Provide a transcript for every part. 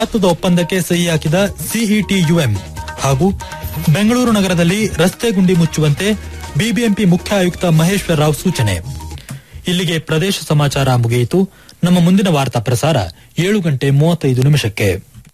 ಮಹತ್ವದ ಒಪ್ಪಂದಕ್ಕೆ ಸಹಿ ಹಾಕಿದ ಸಿಇಟಿಯುಎಂ ಹಾಗೂ ಬೆಂಗಳೂರು ನಗರದಲ್ಲಿ ರಸ್ತೆ ಗುಂಡಿ ಮುಚ್ಚುವಂತೆ ಬಿಬಿಎಂಪಿ ಮುಖ್ಯ ಆಯುಕ್ತ ಮಹೇಶ್ವರ ರಾವ್ ಸೂಚನೆ ಇಲ್ಲಿಗೆ ಪ್ರದೇಶ ಸಮಾಚಾರ ಮುಗಿಯಿತು ನಮ್ಮ ಮುಂದಿನ ವಾರ್ತಾ ಪ್ರಸಾರ ಏಳು ಗಂಟೆ ಮೂವತ್ತೈದು ನಿಮಿಷಕ್ಕೆ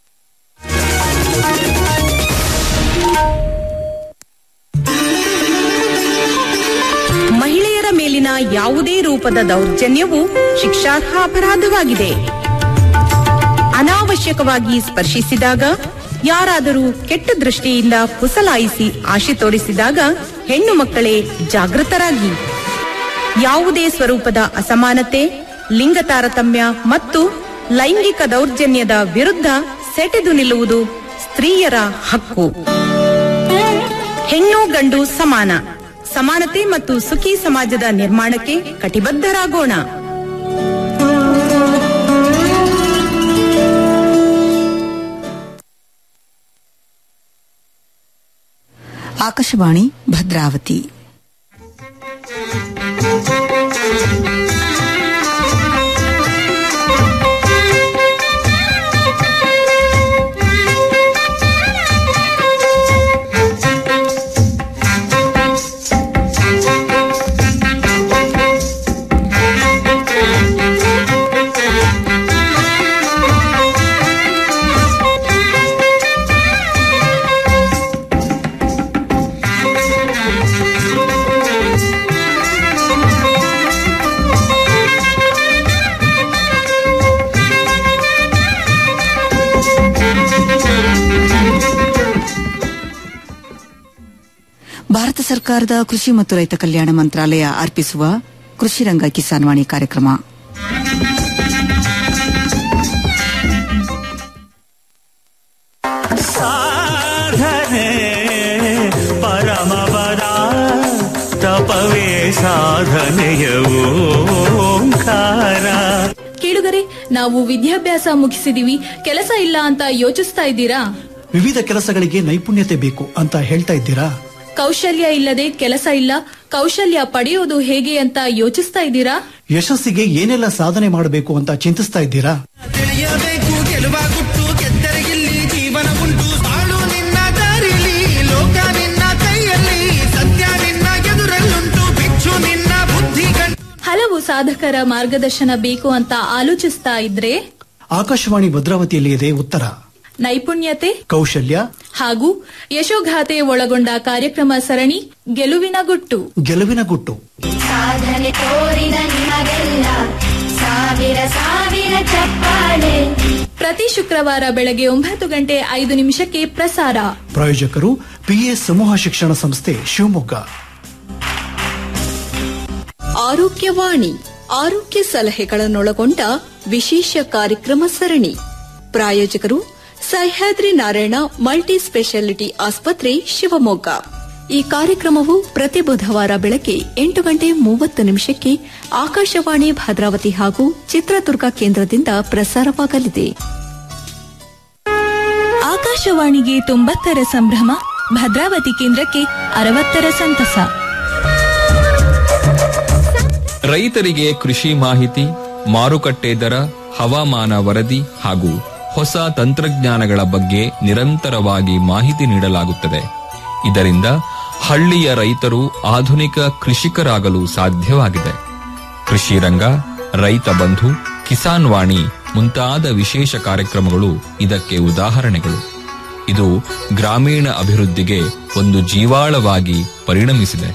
ಮಹಿಳೆಯರ ಮೇಲಿನ ಯಾವುದೇ ರೂಪದ ದೌರ್ಜನ್ಯವು ಶಿಕ್ಷಾರ್ಹ ಅಪರಾಧವಾಗಿದೆ ಅನಾವಶ್ಯಕವಾಗಿ ಸ್ಪರ್ಶಿಸಿದಾಗ ಯಾರಾದರೂ ಕೆಟ್ಟ ದೃಷ್ಟಿಯಿಂದ ಪುಸಲಾಯಿಸಿ ಆಶೆ ತೋರಿಸಿದಾಗ ಹೆಣ್ಣು ಮಕ್ಕಳೇ ಜಾಗೃತರಾಗಿ ಯಾವುದೇ ಸ್ವರೂಪದ ಅಸಮಾನತೆ ಲಿಂಗ ತಾರತಮ್ಯ ಮತ್ತು ಲೈಂಗಿಕ ದೌರ್ಜನ್ಯದ ವಿರುದ್ಧ ಸೆಟೆದು ನಿಲ್ಲುವುದು ಸ್ತ್ರೀಯರ ಹಕ್ಕು ಹೆಣ್ಣು ಗಂಡು ಸಮಾನ ಸಮಾನತೆ ಮತ್ತು ಸುಖಿ ಸಮಾಜದ ನಿರ್ಮಾಣಕ್ಕೆ ಕಟಿಬದ್ಧರಾಗೋಣ ಆಕಾಶವಾಣಿ ಭದ್ರಾವತಿ ಭಾರತ ಸರ್ಕಾರದ ಕೃಷಿ ಮತ್ತು ರೈತ ಕಲ್ಯಾಣ ಮಂತ್ರಾಲಯ ಅರ್ಪಿಸುವ ಕೃಷಿ ರಂಗ ಕಿಸಾನ್ ವಾಣಿ ಕಾರ್ಯಕ್ರಮ ಸಾಧನೆ ಪರಮಪದ ತಪವೇ ಸಾಧನೆಯ ಓಂಕಾರ ಕೇಳುಗರೆ ನಾವು ವಿದ್ಯಾಭ್ಯಾಸ ಮುಗಿಸಿದೀವಿ ಕೆಲಸ ಇಲ್ಲ ಅಂತ ಯೋಚಿಸ್ತಾ ಇದ್ದೀರಾ ವಿವಿಧ ಕೆಲಸಗಳಿಗೆ ನೈಪುಣ್ಯತೆ ಬೇಕು ಅಂತ ಹೇಳ್ತಾ ಇದ್ದೀರಾ ಕೌಶಲ್ಯ ಇಲ್ಲದೆ ಕೆಲಸ ಇಲ್ಲ ಕೌಶಲ್ಯ ಪಡೆಯೋದು ಹೇಗೆ ಅಂತ ಯೋಚಿಸ್ತಾ ಇದ್ದೀರಾ ಯಶಸ್ಸಿಗೆ ಏನೆಲ್ಲ ಸಾಧನೆ ಮಾಡಬೇಕು ಅಂತ ಚಿಂತಿಸ್ತಾ ಇದ್ದೀರಾ ತಿಳಿಯಬೇಕು ಗೆಲುವ ಗುಟ್ಟು ಗೆದ್ದರಿಗಿಲ್ಲಿ ಜೀವನ ಉಂಟು ಬಾಳು ನಿನ್ನ ದಾರಿಲಿ ಲೋಕ ನಿನ್ನ ಕೈಯಲ್ಲಿ ಸತ್ಯ ನಿನ್ನ ಎದುರಲ್ಲುಂಟು ಬಿಚ್ಚು ನಿನ್ನ ಬುದ್ಧಿ ಗಂಟು ಹಲವು ಸಾಧಕರ ಮಾರ್ಗದರ್ಶನ ಬೇಕು ಅಂತ ಆಲೋಚಿಸ್ತಾ ಇದ್ರೆ ಆಕಾಶವಾಣಿ ಭದ್ರಾವತಿಯಲ್ಲಿ ಇದೆ ಉತ್ತರ ನೈಪುಣ್ಯತೆ ಕೌಶಲ್ಯ ಹಾಗೂ ಯಶೋಗಾಥೆ ಒಳಗೊಂಡ ಕಾರ್ಯಕ್ರಮ ಸರಣಿ ಗೆಲುವಿನ ಗುಟ್ಟು ಗೆಲುವಿನ ಗುಟ್ಟು ಸಾಧನೆ ತೋರಿದ ನಿಮಗೆಲ್ಲ ಸಾವಿರ ಸಾವಿರ ಚಪ್ಪಾಳೆ ಪ್ರತಿ ಶುಕ್ರವಾರ ಬೆಳಗ್ಗೆ ಒಂಬತ್ತು ಗಂಟೆ ಐದು ನಿಮಿಷಕ್ಕೆ ಪ್ರಸಾರ ಪ್ರಾಯೋಜಕರು ಪಿಎಸ್ ಸಮೂಹ ಶಿಕ್ಷಣ ಸಂಸ್ಥೆ ಶಿವಮೊಗ್ಗ ಆರೋಗ್ಯವಾಣಿ ಆರೋಗ್ಯ ಸಲಹೆಗಳನ್ನೊಳಗೊಂಡ ವಿಶೇಷ ಕಾರ್ಯಕ್ರಮ ಸರಣಿ ಪ್ರಾಯೋಜಕರು ಸಹ್ಯಾದ್ರಿ ನಾರಾಯಣ ಮಲ್ಟಿ ಸ್ಪೆಷಾಲಿಟಿ ಆಸ್ಪತ್ರೆ ಶಿವಮೊಗ್ಗ ಈ ಕಾರ್ಯಕ್ರಮವು ಪ್ರತಿ ಬುಧವಾರ ಬೆಳಗ್ಗೆ ಎಂಟು ಗಂಟೆ ಮೂವತ್ತು ನಿಮಿಷಕ್ಕೆ ಆಕಾಶವಾಣಿ ಭದ್ರಾವತಿ ಹಾಗೂ ಚಿತ್ರದುರ್ಗ ಕೇಂದ್ರದಿಂದ ಪ್ರಸಾರವಾಗಲಿದೆ ಆಕಾಶವಾಣಿಗೆ ತೊಂಬತ್ತರ ಸಂಭ್ರಮ ಭದ್ರಾವತಿ ಕೇಂದ್ರಕ್ಕೆ ಅರವತ್ತರ ಸಂತಸ ರೈತರಿಗೆ ಕೃಷಿ ಮಾಹಿತಿ ಮಾರುಕಟ್ಟೆ ದರ ಹವಾಮಾನ ವರದಿ ಹಾಗೂ ಹೊಸ ತಂತ್ರಜ್ಞಾನಗಳ ಬಗ್ಗೆ ನಿರಂತರವಾಗಿ ಮಾಹಿತಿ ನೀಡಲಾಗುತ್ತದೆ ಇದರಿಂದ ಹಳ್ಳಿಯ ರೈತರು ಆಧುನಿಕ ಕೃಷಿಕರಾಗಲು ಸಾಧ್ಯವಾಗಿದೆ ಕೃಷಿ ರಂಗ ರೈತ ಬಂಧು ಕಿಸಾನ್ ವಾಣಿ ಮುಂತಾದ ವಿಶೇಷ ಕಾರ್ಯಕ್ರಮಗಳು ಇದಕ್ಕೆ ಉದಾಹರಣೆಗಳು ಇದು ಗ್ರಾಮೀಣ ಅಭಿವೃದ್ಧಿಗೆ ಒಂದು ಜೀವಾಳವಾಗಿ ಪರಿಣಮಿಸಿದೆ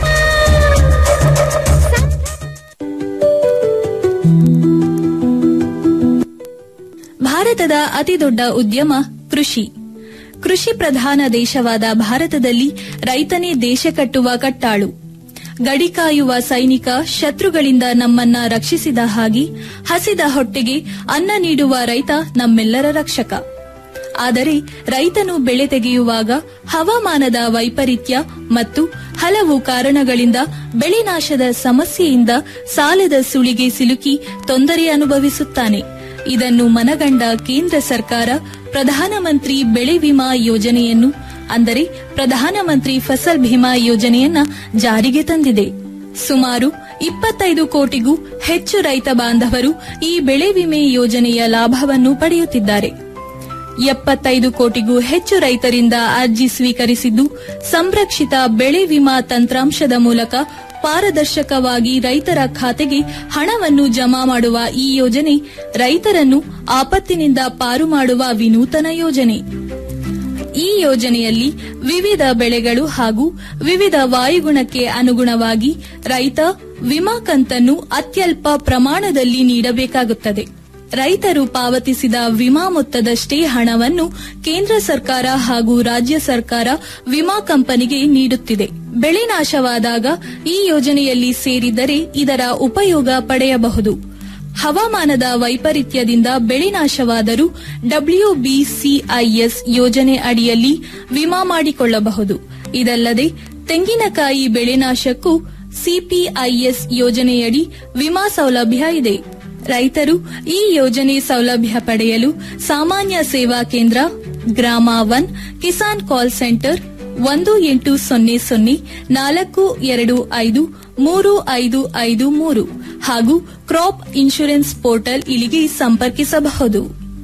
ಭಾರತದ ಅತಿದೊಡ್ಡ ಉದ್ಯಮ ಕೃಷಿ ಕೃಷಿ ಪ್ರಧಾನ ದೇಶವಾದ ಭಾರತದಲ್ಲಿ ರೈತನೇ ದೇಶ ಕಟ್ಟುವ ಕಟ್ಟಾಳು ಗಡಿ ಕಾಯುವ ಸೈನಿಕ ಶತ್ರುಗಳಿಂದ ನಮ್ಮನ್ನ ರಕ್ಷಿಸಿದ ಹಾಗೆ ಹಸಿದ ಹೊಟ್ಟೆಗೆ ಅನ್ನ ನೀಡುವ ರೈತ ನಮ್ಮೆಲ್ಲರ ರಕ್ಷಕ ಆದರೆ ರೈತನು ಬೆಳೆ ತೆಗೆಯುವಾಗ ಹವಾಮಾನದ ವೈಪರೀತ್ಯ ಮತ್ತು ಹಲವು ಕಾರಣಗಳಿಂದ ಬೆಳೆ ನಾಶದ ಸಮಸ್ಯೆಯಿಂದ ಸಾಲದ ಸುಳಿಗೆ ಸಿಲುಕಿ ತೊಂದರೆ ಅನುಭವಿಸುತ್ತಾನೆ ಇದನ್ನು ಮನಗಂಡ ಕೇಂದ್ರ ಸರ್ಕಾರ ಪ್ರಧಾನಮಂತ್ರಿ ಬೆಳೆ ವಿಮಾ ಯೋಜನೆಯನ್ನು ಅಂದರೆ ಪ್ರಧಾನಮಂತ್ರಿ ಫಸಲ್ ಭೀಮಾ ಯೋಜನೆಯನ್ನ ಜಾರಿಗೆ ತಂದಿದೆ ಸುಮಾರು ಇಪ್ಪತ್ತೈದು ಕೋಟಿಗೂ ಹೆಚ್ಚು ರೈತ ಬಾಂಧವರು ಈ ಬೆಳೆ ವಿಮೆ ಯೋಜನೆಯ ಲಾಭವನ್ನು ಪಡೆಯುತ್ತಿದ್ದಾರೆ ಎಪ್ಪತ್ತೈದು ಕೋಟಿಗೂ ಹೆಚ್ಚು ರೈತರಿಂದ ಅರ್ಜಿ ಸ್ವೀಕರಿಸಿದ್ದು ಸಂರಕ್ಷಿತ ಬೆಳೆ ವಿಮಾ ತಂತ್ರಾಂಶದ ಮೂಲಕ ಪಾರದರ್ಶಕವಾಗಿ ರೈತರ ಖಾತೆಗೆ ಹಣವನ್ನು ಜಮಾ ಮಾಡುವ ಈ ಯೋಜನೆ ರೈತರನ್ನು ಆಪತ್ತಿನಿಂದ ಪಾರು ಮಾಡುವ ವಿನೂತನ ಯೋಜನೆ ಈ ಯೋಜನೆಯಲ್ಲಿ ವಿವಿಧ ಬೆಳೆಗಳು ಹಾಗೂ ವಿವಿಧ ವಾಯುಗುಣಕ್ಕೆ ಅನುಗುಣವಾಗಿ ರೈತ ವಿಮಾ ಕಂತನ್ನು ಅತ್ಯಲ್ಪ ಪ್ರಮಾಣದಲ್ಲಿ ನೀಡಬೇಕಾಗುತ್ತದೆ ರೈತರು ಪಾವತಿಸಿದ ವಿಮಾ ಮೊತ್ತದಷ್ಟೇ ಹಣವನ್ನು ಕೇಂದ್ರ ಸರ್ಕಾರ ಹಾಗೂ ರಾಜ್ಯ ಸರ್ಕಾರ ವಿಮಾ ಕಂಪನಿಗೆ ನೀಡುತ್ತಿದೆ ಬೆಳೆ ನಾಶವಾದಾಗ ಈ ಯೋಜನೆಯಲ್ಲಿ ಸೇರಿದರೆ ಇದರ ಉಪಯೋಗ ಪಡೆಯಬಹುದು ಹವಾಮಾನದ ವೈಪರೀತ್ಯದಿಂದ ಬೆಳೆ ನಾಶವಾದರೂ ಡಬ್ಲ್ಯೂಬಿಸಿಐಎಸ್ ಯೋಜನೆ ಅಡಿಯಲ್ಲಿ ವಿಮಾ ಮಾಡಿಕೊಳ್ಳಬಹುದು ಇದಲ್ಲದೆ ತೆಂಗಿನಕಾಯಿ ಬೆಳೆ ನಾಶಕ್ಕೂ ಸಿಪಿಐಎಸ್ ಯೋಜನೆಯಡಿ ವಿಮಾ ಸೌಲಭ್ಯ ಇದೆ ರೈತರು ಈ ಯೋಜನೆ ಸೌಲಭ್ಯ ಪಡೆಯಲು ಸಾಮಾನ್ಯ ಸೇವಾ ಕೇಂದ್ರ ಗ್ರಾಮ ಒನ್ ಕಿಸಾನ್ ಕಾಲ್ ಸೆಂಟರ್ ಒಂದು ಎಂಟು ಸೊನ್ನೆ ಸೊನ್ನೆ ನಾಲ್ಕು ಎರಡು ಐದು ಮೂರು ಐದು ಐದು ಮೂರು ಹಾಗೂ ಕ್ರಾಪ್ ಇನ್ಶೂರೆನ್ಸ್ ಪೋರ್ಟಲ್ ಇಲ್ಲಿಗೆ ಸಂಪರ್ಕಿಸಬಹುದು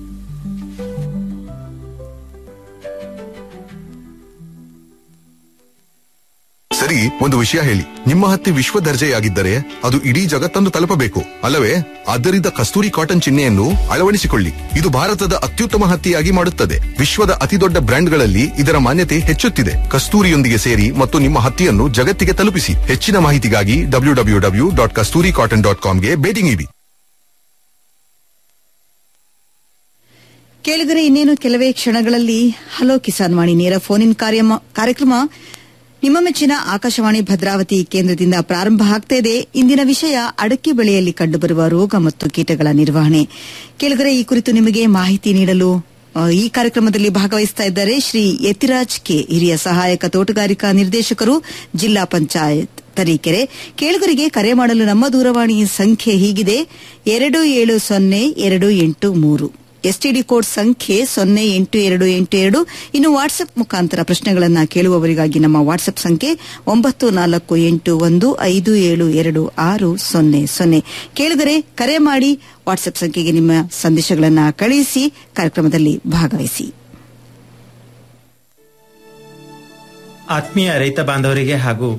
ಸರಿ ಒಂದು ವಿಷಯ ಹೇಳಿ ನಿಮ್ಮ ಹತ್ತಿ ವಿಶ್ವ ದರ್ಜೆಯಾಗಿದ್ದರೆ ಅದು ಇಡೀ ಜಗತ್ತನ್ನು ತಲುಪಬೇಕು ಅಲ್ಲವೇ ಆದ್ದರಿಂದ ಕಸ್ತೂರಿ ಕಾಟನ್ ಚಿಹ್ನೆಯನ್ನು ಅಳವಡಿಸಿಕೊಳ್ಳಿ ಇದು ಭಾರತದ ಅತ್ಯುತ್ತಮ ಹತ್ತಿಯಾಗಿ ಮಾಡುತ್ತದೆ ವಿಶ್ವದ ಅತಿದೊಡ್ಡ ಬ್ರ್ಯಾಂಡ್ಗಳಲ್ಲಿ ಇದರ ಮಾನ್ಯತೆ ಹೆಚ್ಚುತ್ತಿದೆ ಕಸ್ತೂರಿಯೊಂದಿಗೆ ಸೇರಿ ಮತ್ತು ನಿಮ್ಮ ಹತ್ತಿಯನ್ನು ಜಗತ್ತಿಗೆ ತಲುಪಿಸಿ ಹೆಚ್ಚಿನ ಮಾಹಿತಿಗಾಗಿ W W W dot Kasturi cotton dot ಕಾಮ್ಗೆ ಭೇಟಿ ನೀಡಿ ಕೇಳಿದರೆ ಇನ್ನೇನು ಕೆಲವೇ ಕ್ಷಣಗಳಲ್ಲಿ ಹಲೋ ಕಿಸಾನ್ ವಾಣಿ ನೇರ ಫೋನ್ ಇನ್ ಕಾರ್ಯಕ್ರಮ ನಿಮ್ಮ ಮೆಚ್ಚಿನ ಆಕಾಶವಾಣಿ ಭದ್ರಾವತಿ ಕೇಂದ್ರದಿಂದ ಪ್ರಾರಂಭ ಆಗ್ತಾ ಇದೆ ಇಂದಿನ ವಿಷಯ ಅಡಕೆ ಬೆಳೆಯಲ್ಲಿ ಕಂಡುಬರುವ ರೋಗ ಮತ್ತು ಕೀಟಗಳ ನಿರ್ವಹಣೆ ಕೇಳಿದರೆ ಈ ಕುರಿತು ನಿಮಗೆ ಮಾಹಿತಿ ನೀಡಲು ಆ, ಈ ಕಾರ್ಯಕ್ರಮದಲ್ಲಿ ಭಾಗವಹಿಸ್ತಾ ಇದ್ದಾರೆ ಶ್ರೀ ಯತಿರಾಜ್ ಕೆ ಹಿರಿಯ ಸಹಾಯಕ ತೋಟಗಾರಿಕಾ ನಿರ್ದೇಶಕರು ಜಿಲ್ಲಾ ಪಂಚಾಯತ್ ತರೀಕೆರೆ ಕೇಳುಗರಿಗೆ ಕರೆ ಮಾಡಲು ನಮ್ಮ ದೂರವಾಣಿ ಸಂಖ್ಯೆ ಹೀಗಿದೆ ಎರಡು ಏಳು ಸೊನ್ನೆ ಎರಡು ಎಂಟು ಮೂರು ಎಸ್ಟಿಡಿ ಕೋಡ್ ಸಂಖ್ಯೆ ಸೊನ್ನೆ ಎಂಟು ಎರಡು ಎಂಟು ಎರಡು ಇನ್ನು ವಾಟ್ಸ್ಆಪ್ ಮುಖಾಂತರ ಪ್ರಶ್ನೆಗಳನ್ನು ಕೇಳುವವರಿಗಾಗಿ ನಮ್ಮ ವಾಟ್ಸ್ಆಪ್ ಸಂಖ್ಯೆ ಒಂಬತ್ತು ನಾಲ್ಕು ಎಂಟು ಒಂದು ಐದು ಏಳು ಎರಡು ಆರು ಸೊನ್ನೆ ಸೊನ್ನೆ ಕೇಳಿದರೆ ಕರೆ ಮಾಡಿ ವಾಟ್ಸ್ಆಪ್ ಸಂಖ್ಯೆಗೆ ನಿಮ್ಮ ಸಂದೇಶಗಳನ್ನು ಕಳುಹಿಸಿ ಕಾರ್ಯಕ್ರಮದಲ್ಲಿ ಭಾಗವಹಿಸಿ ಆತ್ಮೀಯ ರೈತ ಬಾಂಧವರಿಗೆ ಹಾಗೂ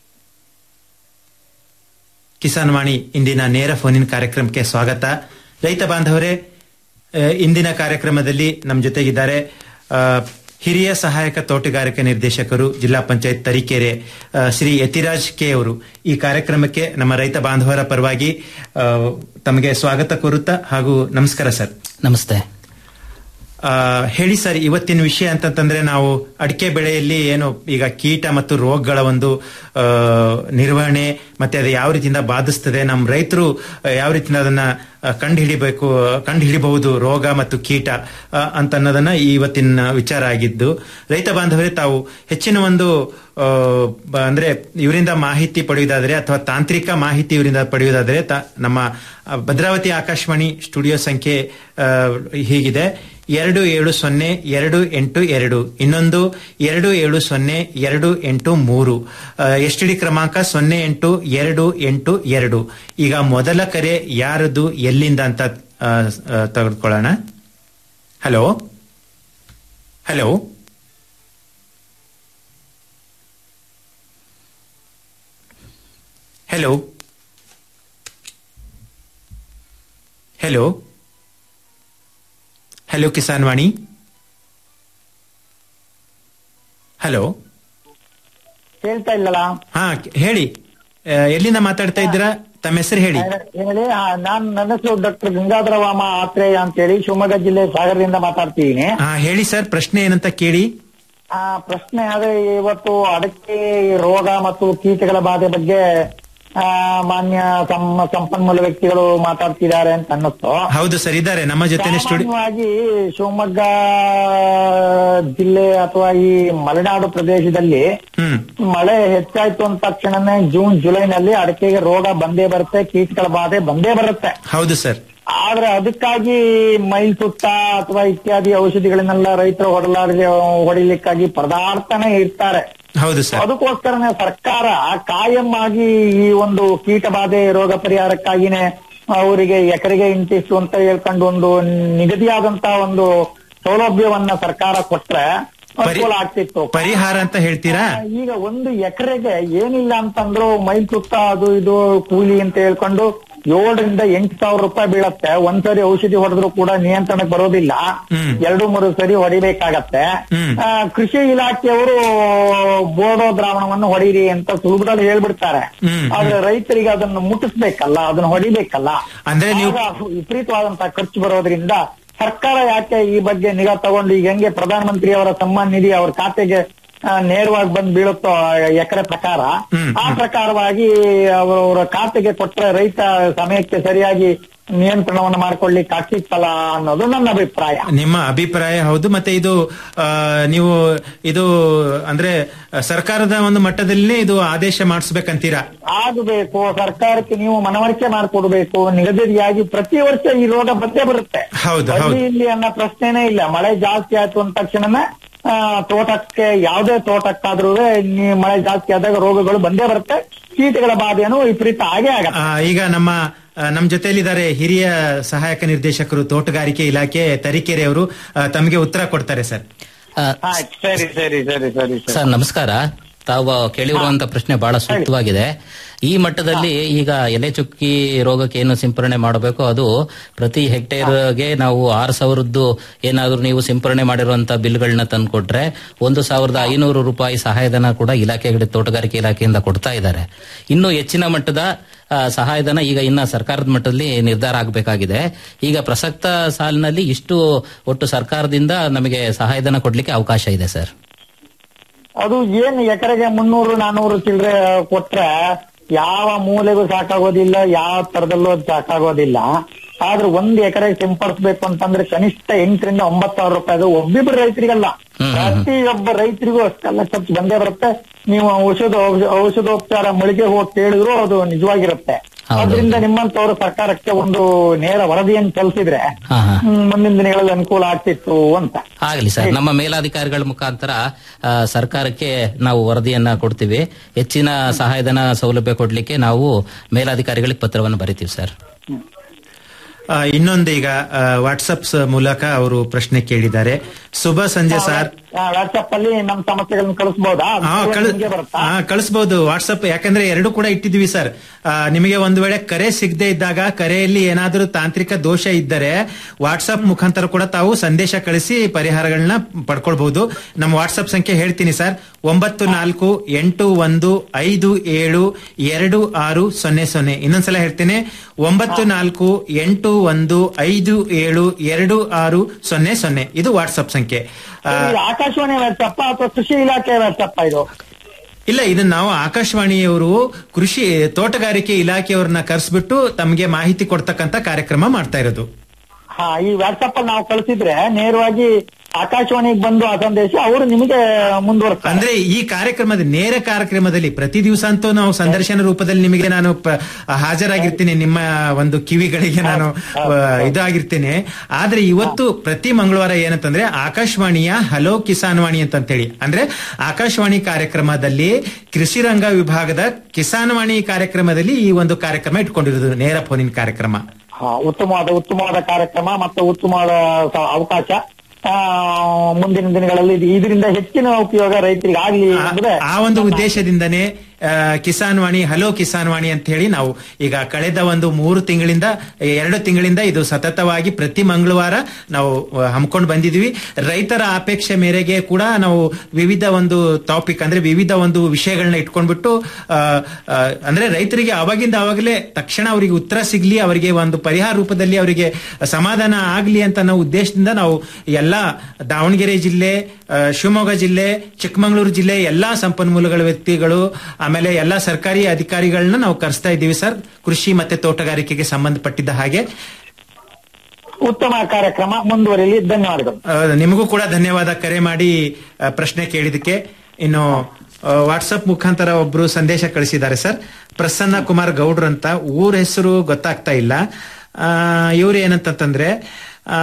ಕಿಸಾನ್ ವಾಣಿ ಇಂದಿನ ನೇರ ಫೋನಿನ್ ಕಾರ್ಯಕ್ರಮಕ್ಕೆ ಸ್ವಾಗತ ರೈತ ಬಾಂಧವರೇ ಆ, ಇಂದಿನ ಕಾರ್ಯಕ್ರಮದಲ್ಲಿ ನಮ್ಮ ಜೊತೆಗಿದ್ದಾರೆ ಆ, ಹಿರಿಯ ಸಹಾಯಕ ತೋಟಗಾರಿಕೆ ನಿರ್ದೇಶಕರು ಜಿಲ್ಲಾ ಪಂಚಾಯತ್ ತರೀಕೆರೆ ಆ, ಶ್ರೀ ಯತಿರಾಜ್ ಕೆ ಅವರು ಈ ಕಾರ್ಯಕ್ರಮಕ್ಕೆ ನಮ್ಮ ರೈತ ಬಾಂಧವರ ಪರವಾಗಿ ಆ, ತಮಗೆ ಸ್ವಾಗತ ಕೋರುತ್ತಾ ಹಾಗೂ ನಮಸ್ಕಾರ ಸರ್ ನಮಸ್ತೆ ಆ, ಹೇಳಿ ಸರ್ ಇವತ್ತಿನ ವಿಷಯ ಅಂತಂತಂದ್ರೆ ನಾವು ಅಡಿಕೆ ಬೆಳೆಯಲ್ಲಿ ಏನು ಈಗ ಕೀಟ ಮತ್ತು ರೋಗಗಳ ಒಂದು ಆ, ನಿರ್ವಹಣೆ ಮತ್ತೆ ಅದು ಯಾವ ರೀತಿಯಿಂದ ಬಾಧಿಸ್ತದೆ ನಮ್ಮ ರೈತರು ಯಾವ ರೀತಿಯಿಂದ ಅದನ್ನ ಕಂಡು ಹಿಡಿಬೇಕು ಕಂಡು ಹಿಡಿಬಹುದು ರೋಗ ಮತ್ತು ಕೀಟ ಆ, ಅಂತ ಅನ್ನೋದನ್ನ ಈ ಇವತ್ತಿನ ವಿಚಾರ ಆಗಿದ್ದು ರೈತ ಬಾಂಧವರೇ ತಾವು ಹೆಚ್ಚಿನ ಒಂದು ಆ, ಬ- ಅಂದ್ರೆ ಇವರಿಂದ ಮಾಹಿತಿ ಪಡೆಯುವುದಾದ್ರೆ ಅಥವಾ ತಾಂತ್ರಿಕ ಮಾಹಿತಿ ಇವರಿಂದ ಪಡೆಯುವುದಾದ್ರೆ ತ- ನಮ್ಮ ಆ, ಭದ್ರಾವತಿ ಆಕಾಶವಾಣಿ ಸ್ಟುಡಿಯೋ ಸಂಖ್ಯೆ ಆ, ಹೀಗಿದೆ ಎರಡು ಏಳು ಸೊನ್ನೆ ಎರಡು ಎಂಟು ಎರಡು ಇನ್ನೊಂದು ಎರಡು ಏಳು ಸೊನ್ನೆ ಎರಡು ಎಂಟು ಮೂರು ಎಸ್ ಟಿ ಡಿ ಕ್ರಮಾಂಕ ಸೊನ್ನೆ ಎಂಟು ಎರಡು ಎಂಟು ಎರಡು ಈಗ ಮೊದಲ ಕರೆ ಯಾರದು ಎಲ್ಲಿಂದ ಅಂತ ಆ, ಆ, ತೆಗೆದುಕೊಳ್ಳೋಣ hello hello hello hello hello Kisan Vani hello ಕೇಳ್ತಾ ಇಲ್ಲಲ್ಲ ಹಾ ಹೇಳಿ ಆ, ಎಲ್ಲಿಂದ ಮಾತಾಡ್ತಾ ಇದ್ದೀರಾ ತಮ್ಮ ಹೆಸರು ಹೇಳಿ ಹೇಳಿ ಆ, ನಾನ್ ನನ್ನ ಹೆಸರು ಡಾಕ್ಟರ್ ಗಂಗಾಧರ ವಾಮ ಆತ್ರೇಯ ಅಂತೇಳಿ ಶಿವಮೊಗ್ಗ ಜಿಲ್ಲೆ ಸಾಗರದಿಂದ ಮಾತಾಡ್ತಿದ್ದೀನಿ ಹಾ ಹೇಳಿ ಸರ್ ಪ್ರಶ್ನೆ ಏನಂತ ಕೇಳಿ ಆ ಪ್ರಶ್ನೆ ಆದ್ರೆ ಇವತ್ತು ಅಡಕೆ ರೋಗ ಮತ್ತು ಕೀಟಗಳ ಬಾಧೆ ಬಗ್ಗೆ ಆ, ಮಾನ್ಯ ಸಂ- ಸಂಪನ್ಮೂಲ ವ್ಯಕ್ತಿಗಳು ಮಾತಾಡ್ತಿದ್ದಾರೆ ಅಂತ ಅನ್ನಿಸ್ತು ಹೌದು ಸರ್ ಇದ್ದಾರೆ ನಮ್ಮ ಜೊತೆ ಸ್ಟುಡಿಯೋ ಸಾಮಾನ್ಯವಾಗಿ ಶಿವಮೊಗ್ಗ ಜಿಲ್ಲೆ ಅಥವಾ ಈ ಮಲೆನಾಡು ಪ್ರದೇಶದಲ್ಲಿ ಹ್ಮ್ ಮಳೆ ಹೆಚ್ಚಾಯ್ತು ಅಂದ ತಕ್ಷಣನೇ ಜೂನ್ ಜುಲೈನಲ್ಲಿ ಅಡಕೆಗೆ ರೋಗ ಬಂದೇ ಬರುತ್ತೆ ಕೀಟಗಳ ಬಾಧೆ ಬಂದೇ ಬರುತ್ತೆ ಹೌದು ಸರ್ ಆದ್ರೆ ಅದಕ್ಕಾಗಿ ಮೈಲ್ ಸುತ್ತ ಅಥವಾ ಇತ್ಯಾದಿ ಔಷಧಿಗಳನ್ನೆಲ್ಲ ರೈತರು ಹೊಡಲಾಡದೆ ಹೊಡಿಲಿಕ್ಕಾಗಿ ಪರದಾಡ್ತಾನೆ ಇರ್ತಾರೆ ಹೌದು ಸರ್ ಅದಕ್ಕೋಸ್ಕರನೇ ಸರ್ಕಾರ ಕಾಯಂ ಆಗಿ ಈ ಒಂದು ಕೀಟ ಬಾಧೆ ರೋಗ ಪರಿಹಾರಕ್ಕಾಗಿನೇ ಅವರಿಗೆ ಎಕರೆಗೆ ಇಂತಿಷ್ಟು ಅಂತ ಹೇಳ್ಕೊಂಡು ಒಂದು ನಿಗದಿಯಾದಂತ ಒಂದು ಸೌಲಭ್ಯವನ್ನ ಸರ್ಕಾರ ಕೊಟ್ರೆ ಅನುಕೂಲ ಆಗ್ತಿತ್ತು ಪರಿಹಾರ ಅಂತ ಹೇಳ್ತೀರಾ ಆ, ಈಗ ಒಂದು ಎಕರೆಗೆ ಏನಿಲ್ಲ ಅಂತಂದ್ರು ಮೈಲ್ ಸುತ್ತ ಅದು ಇದು ಕೂಲಿ ಅಂತ ಹೇಳ್ಕೊಂಡು ಏಳರಿಂದ ಎಂಟು ಸಾವಿರ ರೂಪಾಯಿ ಬೀಳತ್ತೆ ಒಂದ್ಸರಿ ಔಷಧಿ ಹೊಡೆದ್ರು ಕೂಡ ನಿಯಂತ್ರಣಕ್ಕೆ ಬರೋದಿಲ್ಲ ಹ್ಮ್. ಎರಡು ಮೂರು ಸರಿ ಹೊಡಿಬೇಕಾಗತ್ತೆ ಹ್ಮ್. ಆ, ಕೃಷಿ ಇಲಾಖೆಯವರು ಬೋಡೋ ದ್ರಾವಣವನ್ನು ಹೊಡೀರಿ ಅಂತ ಸುಲಭದಲ್ಲಿ ಹೇಳ್ಬಿಡ್ತಾರೆ ಹ್ಮ್, ಆದ್ರೆ ರೈತರಿಗೆ ಅದನ್ನು ಮುಟ್ಟಿಸ್ಬೇಕಲ್ಲ ಅದನ್ನ ಹೊಡಿಬೇಕಲ್ಲ ಅಂದ್ರೆ ನೀವು- ಆಗ ವಿಪರೀತವಾದಂತಹ ಖರ್ಚು ಬರೋದ್ರಿಂದ ಸರ್ಕಾರ ಯಾಕೆ ಈ ಬಗ್ಗೆ ನಿಗಾ ತಗೊಂಡು ಈಗ ಹೆಂಗೆ ಪ್ರಧಾನಮಂತ್ರಿ ಅವರ ಸಮ್ಮಾನ್ ನಿಧಿ ಅವ್ರ ಖಾತೆಗೆ ಆ, ನೇರವಾಗಿ ಬಂದು ಬೀಳುತ್ತೋ ಎಕರೆ ಪ್ರಕಾರ ಆ ಪ್ರಕಾರವಾಗಿ ಅವರ ಖಾತೆಗೆ ಕೊಟ್ರೆ ರೈತ ಸಮಯಕ್ಕೆ ಸರಿಯಾಗಿ ನಿಯಂತ್ರಣವನ್ನು ಮಾಡ್ಕೊಳ್ಳಿಕ್ಕೆ ಆಗ್ತಿತ್ತಲ್ಲ ಅನ್ನೋದು ನನ್ನ ಅಭಿಪ್ರಾಯ ನಿಮ್ಮ ಅಭಿಪ್ರಾಯ ಹೌದು ಮತ್ತೆ ಇದು ಆ, ನೀವು ಇದು ಅಂದ್ರೆ ಆ, ಸರ್ಕಾರದ ಒಂದು ಮಟ್ಟದಲ್ಲಿ ಇದು ಆದೇಶ ಮಾಡಿಸ್ಬೇಕಂತೀರಾ ಆಗಬೇಕು ಸರ್ಕಾರಕ್ಕೆ ನೀವು ಮನವರಿಕೆ ಮಾಡಿಕೊಡ್ಬೇಕು ನಿಗದಿಯಾಗಿ ಪ್ರತಿ ವರ್ಷ ಈ ರೋಗ ಬಂದೇ ಬರುತ್ತೆ ಹೌದು, ಹೌದು. ಅಲ್ಲಿ ಇಲ್ಲಿ ಅನ್ನೋ ಪ್ರಶ್ನೆನೇ ಇಲ್ಲ ಮಳೆ ಜಾಸ್ತಿ ಆಯ್ತು ಅಂದ ತಕ್ಷಣನೇ ಆ, ತೋಟಕ್ಕೆ ಯಾವುದೇ ತೋಟಕ್ಕಾದ್ರೂ ಮಳೆ ಜಾಸ್ತಿ ಆದಾಗ ರೋಗಗಳು ಬಂದೇ ಬರುತ್ತೆ ಕೀಟಗಳ ಬಾಧೆಯನ್ನು ವಿಪರೀತ ಆಗೇ ಆಗತ್ತೆ ಆ, ಈಗ ನಮ್ಮ ಆ, ನಮ್ಮ ಜೊತೆಯಲ್ಲಿದ್ದಾರೆ ಹಿರಿಯ ಸಹಾಯಕ ನಿರ್ದೇಶಕರು ತೋಟಗಾರಿಕೆ ಇಲಾಖೆ ತರೀಕೆರೆ ಅವರು ಆ, ತಮಗೆ ಉತ್ತರ ಕೊಡ್ತಾರೆ ಸರ್ ಆಯ್ತು ಸರಿ ಸರಿ ಸರಿ ಸರಿ ಸರಿ ಸರ್ ನಮಸ್ಕಾರ ತಾವು ಕೇಳಿರುವಂತ ಪ್ರಶ್ನೆ ಬಹಳ ಸೂಕ್ತವಾಗಿದೆ ಈ ಮಟ್ಟದಲ್ಲಿ ಈಗ ಎಲೆ ಚುಕ್ಕಿ ರೋಗಕ್ಕೆ ಏನು ಸಿಂಪರಣೆ ಮಾಡಬೇಕು ಅದು ಪ್ರತಿ ಹೆಕ್ಟೇರ್ಗೆ ನಾವು ಆರು ಸಾವಿರದ್ದು ಏನಾದರೂ ನೀವು ಸಿಂಪರಣೆ ಮಾಡಿರುವಂತ ಬಿಲ್ಗಳನ್ನ ತಂದ್ಕೊಟ್ರೆ ಒಂದು ಸಾವಿರದ ಐನೂರು ರೂಪಾಯಿ ಸಹಾಯಧನ ಕೂಡ ಇಲಾಖೆ ತೋಟಗಾರಿಕೆ ಇಲಾಖೆಯಿಂದ ಕೊಡ್ತಾ ಇದ್ದಾರೆ ಇನ್ನು ಹೆಚ್ಚಿನ ಮಟ್ಟದ ಆ, ಸಹಾಯಧನ ಈಗ ಇನ್ನ ಸರ್ಕಾರದ ಮಟ್ಟದಲ್ಲಿ ನಿರ್ಧಾರ ಆಗಬೇಕಾಗಿದೆ ಈಗ ಪ್ರಸಕ್ತ ಸಾಲಿನಲ್ಲಿ ಇಷ್ಟು ಒಟ್ಟು ಸರ್ಕಾರದಿಂದ ನಮಗೆ ಸಹಾಯಧನ ಕೊಡ್ಲಿಕ್ಕೆ ಅವಕಾಶ ಇದೆ ಸರ್ ಅದು ಏನ್ ಎಕರೆಗೆ ಮುನ್ನೂರು ನಾನೂರು ಚಿಲ್ಲರೆ ಕೊಟ್ರೆ ಯಾವ ಮೂಲೆಗೂ ಸಾಕಾಗೋದಿಲ್ಲ ಯಾವ ತರದಲ್ಲೂ ಅದು ಸಾಕಾಗೋದಿಲ್ಲ ಆದ್ರೆ ಒಂದ್ ಎಕರೆಗೆ ಸಿಂಪಡಿಸ್ಬೇಕು ಅಂತಂದ್ರೆ ಕನಿಷ್ಠ ಎಂಟರಿಂದ ಒಂಬತ್ತು ಸಾವಿರ ರೂಪಾಯಿ ಅದು ಒಬ್ಬಿಬ್ರು ರೈತರಿಗಲ್ಲ ಪ್ರತಿಯೊಬ್ಬ ರೈತರಿಗೂ ಅಷ್ಟೆಲ್ಲ ಖರ್ಚು ಬಂದೇ ಬರುತ್ತೆ ನೀವು ಔಷಧ ಔಷಧೋಪಚಾರ ಮಳಿಗೆ ಹೋಗಿ ಕೇಳಿದ್ರು ಅದು ನಿಜವಾಗಿರುತ್ತೆ ಅದರಿಂದ ನಿಮ್ಮಂತವರು ಸರ್ಕಾರಕ್ಕೆ ಒಂದು ನೇರ ವರದಿಯನ್ನು ಸಲ್ಲಿಸಿದ್ರೆ ಹಾ ಹಾ ಹ್ಮ್, ಮುಂದಿನ ದಿನಗಳಲ್ಲಿ ಅನುಕೂಲ ಆಗ್ತಿತ್ತು ಅಂತ ಆಗಲಿ ಸರ್ ನಮ್ಮ ಮೇಲಾಧಿಕಾರಿಗಳ ಮುಖಾಂತರ ಆ, ಸರ್ಕಾರಕ್ಕೆ ನಾವು ವರದಿಯನ್ನ ಕೊಡ್ತೀವಿ ಹೆಚ್ಚಿನ ಸಹಾಯಧನ ಸೌಲಭ್ಯ ಕೊಡ್ಲಿಕ್ಕೆ ನಾವು ಮೇಲಾಧಿಕಾರಿಗಳಿಗೆ ಪತ್ರವನ್ನು ಬರಿತೀವಿ ಸರ್ ಆ, ಇನ್ನೊಂದು ಈಗ ವಾಟ್ಸಪ್ ಮೂಲಕ ಅವರು ಪ್ರಶ್ನೆ ಕೇಳಿದ್ದಾರೆ ಶುಭ ಸಂಜೆ ಸರ್ ವಾಟ್ಸ್ಆಪ್ ಅಲ್ಲಿ ನಮ್ಮ ಸಮಸ್ಯೆಗಳನ್ನ ಕಳಿಸಬಹುದಾ ಹಾ, ಕಳ್- ಬರುತ್ತಾ ಹಾ, ಕಳಿಸ್ಬೋದು ವಾಟ್ಸಪ್ ಯಾಕಂದ್ರೆ ಎರಡು ಕೂಡ ಇಟ್ಟಿದ್ವಿ ಸರ್ ಆ, ನಿಮಗೆ ಒಂದು ವೇಳೆ ಕರೆ ಸಿಗದೆ ಇದ್ದಾಗ ಕರೆಯಲ್ಲಿ ಏನಾದರೂ ತಾಂತ್ರಿಕ ದೋಷ ಇದ್ದರೆ ವಾಟ್ಸಪ್ ಮುಖಾಂತರ ಕೂಡ ತಾವು ಸಂದೇಶ ಕಳಿಸಿ ಪರಿಹಾರಗಳನ್ನ ಪಡ್ಕೊಳ್ಬಹುದು ನಮ್ಮ ವಾಟ್ಸಪ್ ಸಂಖ್ಯೆ ಹೇಳ್ತೀನಿ ಸರ್ ಒಂಬತ್ತು ನಾಲ್ಕು ಎಂಟು ಒಂದು ಐದು ಏಳು ಎರಡು ಆರು ಸೊನ್ನೆ ಸೊನ್ನೆ ಇನ್ನೊಂದ್ಸಲ ಹೇಳ್ತೀನಿ ಒಂಬತ್ತು ನಾಲ್ಕು ಎಂಟು ಒಂದು ಐದು ಏಳು ಎರಡು ಆರು ಸೊನ್ನೆ ಸೊನ್ನೆ ಇದು ವಾಟ್ಸಪ್ ಸಂಖ್ಯೆ ಆ, ಇದು ಆಕಾಶವಾಣಿ ವಾಟ್ಸಪ್ ಅಥವಾ ಕೃಷಿ ಇಲಾಖೆ ವಾಟ್ಸಪ್ ಇದು ಇಲ್ಲ ಇದನ್ನ ನಾವು ಆಕಾಶವಾಣಿಯವರು ಕೃಷಿ ತೋಟಗಾರಿಕೆ ಇಲಾಖೆಯವ್ರನ್ನ ಕರೆಸ್ಬಿಟ್ಟು ತಮಗೆ ಮಾಹಿತಿ ಕೊಡ್ತಕ್ಕಂತ ಕಾರ್ಯಕ್ರಮ ಮಾಡ್ತಾ ಇರೋದು ಹಾ ಈ ವಾಟ್ಸಪ್ ಅಲ್ಲಿ ನಾವು ಕಳಿಸಿದ್ರೆ ನೇರವಾಗಿ ಆಕಾಶವಾಣಿಗೆ ಬಂದು ಆ ಸಂದೇಶ ಅವರು ನಿಮಗೆ ಮುಂದುವರ್ಸ್ತಾರೆ ಅಂದ್ರೆ ಈ ಕಾರ್ಯಕ್ರಮದ ನೇರ ಕಾರ್ಯಕ್ರಮದಲ್ಲಿ ಪ್ರತಿ ದಿವಸ ಅಂತೂ ನಾವು ಸಂದರ್ಶನ ರೂಪದಲ್ಲಿ ನಿಮಗೆ ನಾನು ಪ- ಹಾಜರಾಗಿರ್ತೀನಿ ನಿಮ್ಮ ಒಂದು ಕಿವಿಗಳಿಗೆ ನಾನು ಆ, ಇದಾಗಿರ್ತೇನೆ ಆದ್ರೆ ಇವತ್ತು ಪ್ರತಿ ಮಂಗಳವಾರ ಏನಂತಂದ್ರೆ ಆಕಾಶವಾಣಿಯ ಹಲೋ ಕಿಸಾನ್ ವಾಣಿ ಅಂತಂತೇಳಿ ಅಂದ್ರೆ ಆಕಾಶವಾಣಿ ಕಾರ್ಯಕ್ರಮದಲ್ಲಿ ಕೃಷಿ ರಂಗ ವಿಭಾಗದ ಕಿಸಾನ್ ವಾಣಿ ಕಾರ್ಯಕ್ರಮದಲ್ಲಿ ಈ ಒಂದು ಕಾರ್ಯಕ್ರಮ ಇಟ್ಕೊಂಡಿರೋದು ನೇರ ಫೋನಿನ ಕಾರ್ಯಕ್ರಮ ಹಾ ಉತ್ತಮವಾದ ಉತ್ತಮವಾದ ಕಾರ್ಯಕ್ರಮ ಮತ್ತು ಉತ್ತಮವಾದ ಸ- ಅವಕಾಶ ಆ, ಮುಂದಿನ ದಿನಗಳಲ್ಲಿ ಇದು- ಇದರಿಂದ ಹೆಚ್ಚಿನ ಉಪಯೋಗ ರೈತರಿಗೆ ಆಗ್ಲಿ ಎಂಬುದೇ ಆ ಒಂದು ಉದ್ದೇಶದಿಂದನೇ ಆ, ಕಿಸಾನ್ ವಾಣಿ ಹಲೋ ಕಿಸಾನ್ ವಾಣಿ ಅಂತ ಹೇಳಿ ನಾವು ಈಗ ಕಳೆದ ಒಂದು ಮೂರು ತಿಂಗಳಿಂದ ಎರಡು ತಿಂಗಳಿಂದ ಇದು ಸತತವಾಗಿ ಪ್ರತಿ ಮಂಗಳವಾರ ನಾವು ಆ, ಹಮ್ಕೊಂಡು ಬಂದಿದ್ವಿ ರೈತರ ಅಪೇಕ್ಷೆ ಮೇರೆಗೆ ಕೂಡ ನಾವು ವಿವಿಧ ಒಂದು ಟಾಪಿಕ್ ಅಂದ್ರೆ ವಿವಿಧ ಒಂದು ವಿಷಯಗಳನ್ನ ಇಟ್ಕೊಂಡ್ಬಿಟ್ಟು ಆ, ಆ, ಅಂದ್ರೆ ರೈತರಿಗೆ ಅವಾಗಿಂದ ಅವಾಗಲೇ ತಕ್ಷಣ ಅವರಿಗೆ ಉತ್ತರ ಸಿಗ್ಲಿ ಅವರಿಗೆ ಒಂದು ಪರಿಹಾರ ರೂಪದಲ್ಲಿ ಅವರಿಗೆ ಸಮಾಧಾನ ಆಗ್ಲಿ ಅಂತ ನಾವು ಉದ್ದೇಶದಿಂದ ನಾವು ಎಲ್ಲಾ ದಾವಣಗೆರೆ ಜಿಲ್ಲೆ ಆ, ಶಿವಮೊಗ್ಗ ಜಿಲ್ಲೆ ಚಿಕ್ಕಮಗಳೂರು ಜಿಲ್ಲೆ ಎಲ್ಲಾ ಸಂಪನ್ಮೂಲಗಳ ವ್ಯಕ್ತಿಗಳು ಆಮೇಲೆ ಎಲ್ಲಾ ಸರ್ಕಾರಿ ಅಧಿಕಾರಿಗಳನ್ನ ನಾವು ಕರೆಸ್ತಾ ಇದ್ದೀವಿ ಸರ್ ಕೃಷಿ ಮತ್ತೆ ತೋಟಗಾರಿಕೆಗೆ ಸಂಬಂಧಪಟ್ಟಿದ್ದ ಹಾಗೆ ಉತ್ತಮ ಕಾರ್ಯಕ್ರಮ ಮುಂದುವರಿಲಿ ಧನ್ಯವಾದಗಳು ಆ, ನಿಮಗೂ ಕೂಡ ಧನ್ಯವಾದ ಕರೆ ಮಾಡಿ ಆ, ಪ್ರಶ್ನೆ ಕೇಳಿದಕ್ಕೆ ಇನ್ನು ಆ, ವಾಟ್ಸಪ್ ಮುಖಾಂತರ ಒಬ್ರು ಸಂದೇಶ ಕಳಿಸಿದ್ದಾರೆ ಸರ್ ಪ್ರಸನ್ನ ಕುಮಾರ್ ಗೌಡ್ರು ಅಂತ ಊರ ಹೆಸರು ಗೊತ್ತಾಗ್ತಾ ಇಲ್ಲ ಇವ್ರು ಏನಂತಂದ್ರೆ ಆ,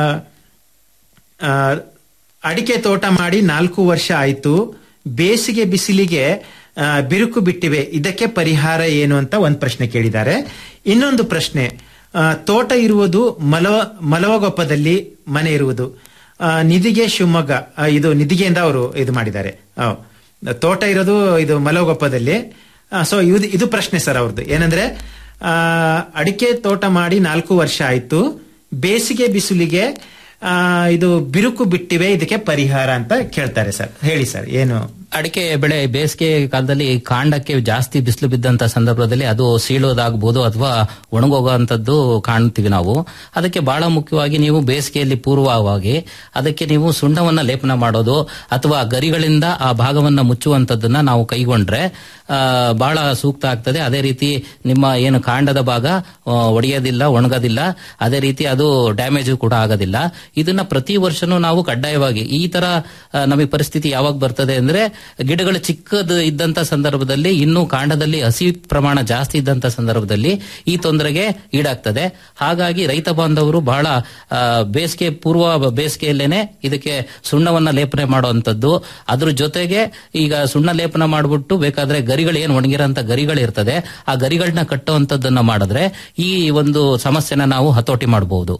ಆ, ಅಡಿಕೆ ತೋಟ ಮಾಡಿ ನಾಲ್ಕು ವರ್ಷ ಆಯ್ತು ಬೇಸಿಗೆ ಬಿಸಿಲಿಗೆ ಆ, ಬಿರುಕು ಬಿಟ್ಟಿವೆ ಇದಕ್ಕೆ ಪರಿಹಾರ ಏನು ಅಂತ ಒಂದು ಪ್ರಶ್ನೆ ಕೇಳಿದ್ದಾರೆ ಇನ್ನೊಂದು ಪ್ರಶ್ನೆ ಆ, ತೋಟ ಇರುವುದು ಮಲವ ಮಲವಗೊಪ್ಪದಲ್ಲಿ ಮನೆ ಇರುವುದು ಆ, ನಿಧಿಗೆ ಶಿವಮೊಗ್ಗ ಆ, ಇದು ನಿಧಿಗೆಯಿಂದ ಅವರು ಇದು ಮಾಡಿದ್ದಾರೆ ಆ, ತೋಟ ಇರೋದು ಇದು ಮಲಗೊಪ್ಪದಲ್ಲಿ ಸೊ ಇದು ಇದು ಪ್ರಶ್ನೆ ಸರ್ ಅವ್ರದ್ದು ಏನಂದ್ರೆ ಆ, ಅಡಿಕೆ ತೋಟ ಮಾಡಿ ನಾಲ್ಕು ವರ್ಷ ಆಯ್ತು ಬೇಸಿಗೆ ಬಿಸಿಲಿಗೆ ಆ, ಇದು ಬಿರುಕು ಬಿಟ್ಟಿವೆ ಇದಕ್ಕೆ ಪರಿಹಾರ ಅಂತ ಕೇಳ್ತಾರೆ ಸರ್ ಹೇಳಿ ಸರ್ ಏನು ಅಡಿಕೆ ಬೆಳೆ ಬೇಸಿಗೆ ಕಾಲದಲ್ಲಿ ಕಾಂಡಕ್ಕೆ ಜಾಸ್ತಿ ಬಿಸಿಲು ಬಿದ್ದಂತ ಸಂದರ್ಭದಲ್ಲಿ ಅದು ಸೀಳೋದಾಗಬಹುದು ಅಥವಾ ಒಣಗೋಗುವಂತದ್ದು ಕಾಣ್ತೀವಿ ನಾವು ಅದಕ್ಕೆ ಬಹಳ ಮುಖ್ಯವಾಗಿ ನೀವು ಬೇಸಿಗೆಯಲ್ಲಿ ಪೂರ್ವವಾಗಿ ಅದಕ್ಕೆ ನೀವು ಸುಣ್ಣವನ್ನ ಲೇಪನ ಮಾಡೋದು ಅಥವಾ ಗರಿಗಳಿಂದ ಆ ಭಾಗವನ್ನ ಮುಚ್ಚುವಂತದ್ದನ್ನ ನಾವು ಕೈಗೊಂಡ್ರೆ ಆ, ಬಹಳ ಸೂಕ್ತ ಆಗ್ತದೆ ಅದೇ ರೀತಿ ನಿಮ್ಮ ಏನು ಕಾಂಡದ ಭಾಗ ಆ, ಒಡೆಯೋದಿಲ್ಲ ಒಣಗೋದಿಲ್ಲ ಅದೇ ರೀತಿ ಅದು ಡ್ಯಾಮೇಜ್ ಕೂಡ ಆಗೋದಿಲ್ಲ ಇದನ್ನ ಪ್ರತಿ ವರ್ಷನೂ ನಾವು ಕಡ್ಡಾಯವಾಗಿ ಈ ತರ ಆ, ನಮಗೆ ಪರಿಸ್ಥಿತಿ ಯಾವಾಗ ಬರ್ತದೆ ಅಂದ್ರೆ ಗಿಡಗಳು ಚಿಕ್ಕದು ಇದ್ದಂತ ಸಂದರ್ಭದಲ್ಲಿ ಇನ್ನೂ ಕಾಂಡದಲ್ಲಿ ಹಸಿ ಪ್ರಮಾಣ ಜಾಸ್ತಿ ಇದ್ದಂತ ಸಂದರ್ಭದಲ್ಲಿ ಈ ತೊಂದರೆಗೆ ಈಡಾಗ್ತದೆ ಹಾಗಾಗಿ ರೈತ ಬಾಂಧವರು ಬಹಳ ಆ, ಬೇಸಿಗೆ ಪೂರ್ವ ಬೇಸಿಗೆಯಲ್ಲೇನೆ ಇದಕ್ಕೆ ಸುಣ್ಣವನ್ನ ಲೇಪನೆ ಮಾಡುವಂತದ್ದು ಅದ್ರ ಜೊತೆಗೆ ಈಗ ಸುಣ್ಣ ಲೇಪನ ಮಾಡಿಬಿಟ್ಟು ಬೇಕಾದ್ರೆ ಗರಿಗಳು ಏನು ಒಣಗಿರೋಂಥ ಗರಿಗಳು ಇರ್ತದೆ ಆ ಗರಿಗಳನ್ನ ಕಟ್ಟುವಂತದ್ದನ್ನ ಮಾಡಿದ್ರೆ ಈ ಒಂದು ಸಮಸ್ಯೆನ ನಾವು ಹತೋಟಿ ಮಾಡಬಹುದು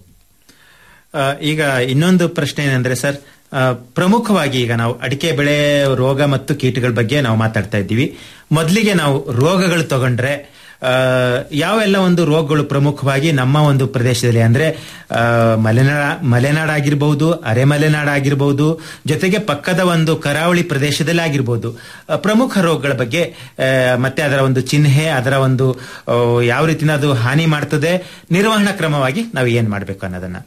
ಆ, ಈಗ ಇನ್ನೊಂದು ಪ್ರಶ್ನೆ ಏನಂದ್ರೆ ಸರ್ ಆ, ಪ್ರಮುಖವಾಗಿ ಈಗ ನಾವು ಅಡಿಕೆ ಬೆಳೆ ರೋಗ ಮತ್ತು ಕೀಟಗಳ ಬಗ್ಗೆ ನಾವು ಮಾತಾಡ್ತಾ ಇದ್ದೀವಿ ಮೊದಲಿಗೆ ನಾವು ರೋಗಗಳು ತಗೊಂಡ್ರೆ ಆ, ಯಾವೆಲ್ಲ ಒಂದು ರೋಗಗಳು ಪ್ರಮುಖವಾಗಿ ನಮ್ಮ ಒಂದು ಪ್ರದೇಶದಲ್ಲಿ ಅಂದ್ರೆ ಆ, ಮಲೆನಾಡ ಮಲೆನಾಡಾಗಿರ್ಬಹುದು ಅರೆ ಮಲೆನಾಡಾಗಿರ್ಬಹುದು ಜೊತೆಗೆ ಪಕ್ಕದ ಒಂದು ಕರಾವಳಿ ಪ್ರದೇಶದಲ್ಲಿ ಆಗಿರ್ಬೋದು ಆ, ಪ್ರಮುಖ ರೋಗಗಳ ಬಗ್ಗೆ ಆ, ಮತ್ತೆ ಅದರ ಒಂದು ಚಿಹ್ನೆ ಅದರ ಒಂದು ಆ, ಯಾವ ರೀತಿನ ಅದು ಹಾನಿ ಮಾಡ್ತದೆ ನಿರ್ವಹಣಾ ಕ್ರಮವಾಗಿ ನಾವು ಏನ್ ಮಾಡ್ಬೇಕು ಅನ್ನೋದನ್ನ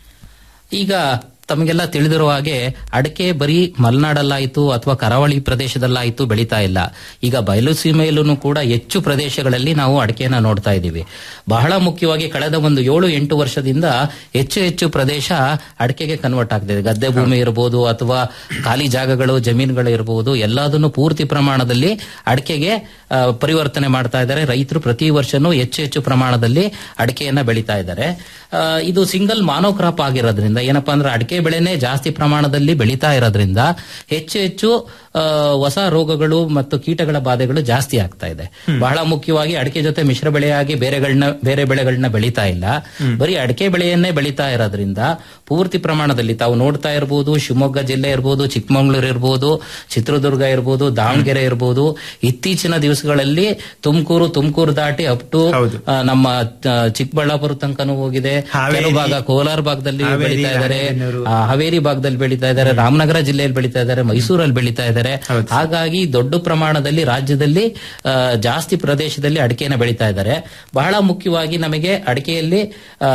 ಈಗ ತಮಗೆಲ್ಲ ತಿಳಿದಿರುವ ಹಾಗೆ ಅಡಿಕೆ ಬರೀ ಮಲೆನಾಡಲ್ಲಾಯಿತು ಅಥವಾ ಕರಾವಳಿ ಪ್ರದೇಶದಲ್ಲಾಯಿತು ಬೆಳೀತಾ ಇಲ್ಲ ಈಗ ಬಯಲು ಸೀಮೆಯಲ್ಲೂ ಕೂಡ ಹೆಚ್ಚು ಪ್ರದೇಶಗಳಲ್ಲಿ ನಾವು ಅಡಿಕೆಯನ್ನ ನೋಡ್ತಾ ಇದ್ದೀವಿ ಬಹಳ ಮುಖ್ಯವಾಗಿ ಕಳೆದ ಒಂದು ಏಳು ಎಂಟು ವರ್ಷದಿಂದ ಹೆಚ್ಚು ಹೆಚ್ಚು ಪ್ರದೇಶ ಅಡಿಕೆಗೆ ಕನ್ವರ್ಟ್ ಆಗ್ತಿದೆ ಗದ್ದೆ ಭೂಮಿ ಇರಬಹುದು ಅಥವಾ ಖಾಲಿ ಜಾಗಗಳು ಜಮೀನುಗಳು ಇರಬಹುದು ಎಲ್ಲದನ್ನು ಪೂರ್ತಿ ಪ್ರಮಾಣದಲ್ಲಿ ಅಡಿಕೆಗೆ ಆ, ಪರಿವರ್ತನೆ ಮಾಡ್ತಾ ಇದ್ದಾರೆ ರೈತರು ಪ್ರತಿ ವರ್ಷನೂ ಹೆಚ್ಚು ಹೆಚ್ಚು ಪ್ರಮಾಣದಲ್ಲಿ ಅಡಿಕೆಯನ್ನ ಬೆಳೀತಾ ಇದ್ದಾರೆ ಆ, ಇದು ಸಿಂಗಲ್ ಮಾನೋಕ್ರಾಪ್ ಆಗಿರೋದ್ರಿಂದ ಏನಪ್ಪಾ ಅಂದ್ರೆ ಅಡಿಕೆ ಬೆಳೆನೇ ಜಾಸ್ತಿ ಪ್ರಮಾಣದಲ್ಲಿ ಬೆಳೀತಾ ಇರೋದ್ರಿಂದ ಹೆಚ್ಚು ಹೆಚ್ಚು ಆ, ಹೊಸ ರೋಗಗಳು ಮತ್ತು ಕೀಟಗಳ ಬಾಧೆಗಳು ಜಾಸ್ತಿ ಆಗ್ತಾ ಇದೆ ಬಹಳ ಮುಖ್ಯವಾಗಿ ಅಡಿಕೆ ಜೊತೆ ಮಿಶ್ರ ಬೆಳೆಯಾಗಿ ಬೇರೆಗಳನ್ನ ಬೇರೆ ಬೆಳೆಗಳನ್ನ ಬೆಳೀತಾ ಇಲ್ಲ ಬರೀ ಅಡಿಕೆ ಬೆಳೆಯನ್ನೇ ಬೆಳೀತಾ ಇರೋದ್ರಿಂದ ಪೂರ್ತಿ ಪ್ರಮಾಣದಲ್ಲಿ ತಾವು ನೋಡ್ತಾ ಇರಬಹುದು ಶಿವಮೊಗ್ಗ ಜಿಲ್ಲೆ ಇರಬಹುದು ಚಿಕ್ಕಮಗಳೂರು ಇರಬಹುದು ಚಿತ್ರದುರ್ಗ ಇರಬಹುದು ದಾವಣಗೆರೆ ಇರಬಹುದು ಇತ್ತೀಚಿನ ದಿವಸಗಳಲ್ಲಿ ತುಮಕೂರು ತುಮಕೂರು ದಾಟಿ ಅಪ್ ಟು ನಮ್ಮ ಆ, ಚಿಕ್ಕಬಳ್ಳಾಪುರ ತನಕನೂ ಹೋಗಿದೆ ಹಾವೇರಿ, ಕೆಲವು ಭಾಗ ಕೋಲಾರ ಭಾಗದಲ್ಲಿ ಹಾವೇರಿ, ಬೆಳೀತಾ ಇದ್ದಾರೆ ರಾಣೆಬೆನ್ನೂರು. ಆ, ಹಾವೇರಿ ಭಾಗದಲ್ಲಿ ಬೆಳೀತಾ ಇದ್ದಾರೆ ರಾಮನಗರ ಜಿಲ್ಲೆಯಲ್ಲಿ ಬೆಳೀತಾ ಇದ್ದಾರೆ ಮೈಸೂರಲ್ಲಿ ಬೆಳೀತಾ ಇದ್ದಾರೆ ಹಾಗಾಗಿ ದೊಡ್ಡ ಪ್ರಮಾಣದಲ್ಲಿ ರಾಜ್ಯದಲ್ಲಿ ಆ, ಜಾಸ್ತಿ ಪ್ರದೇಶದಲ್ಲಿ ಅಡಿಕೆಯನ್ನು ಬೆಳೀತಾ ಇದ್ದಾರೆ ಬಹಳ ಮುಖ್ಯವಾಗಿ ನಮಗೆ ಅಡಿಕೆಯಲ್ಲಿ ಆ,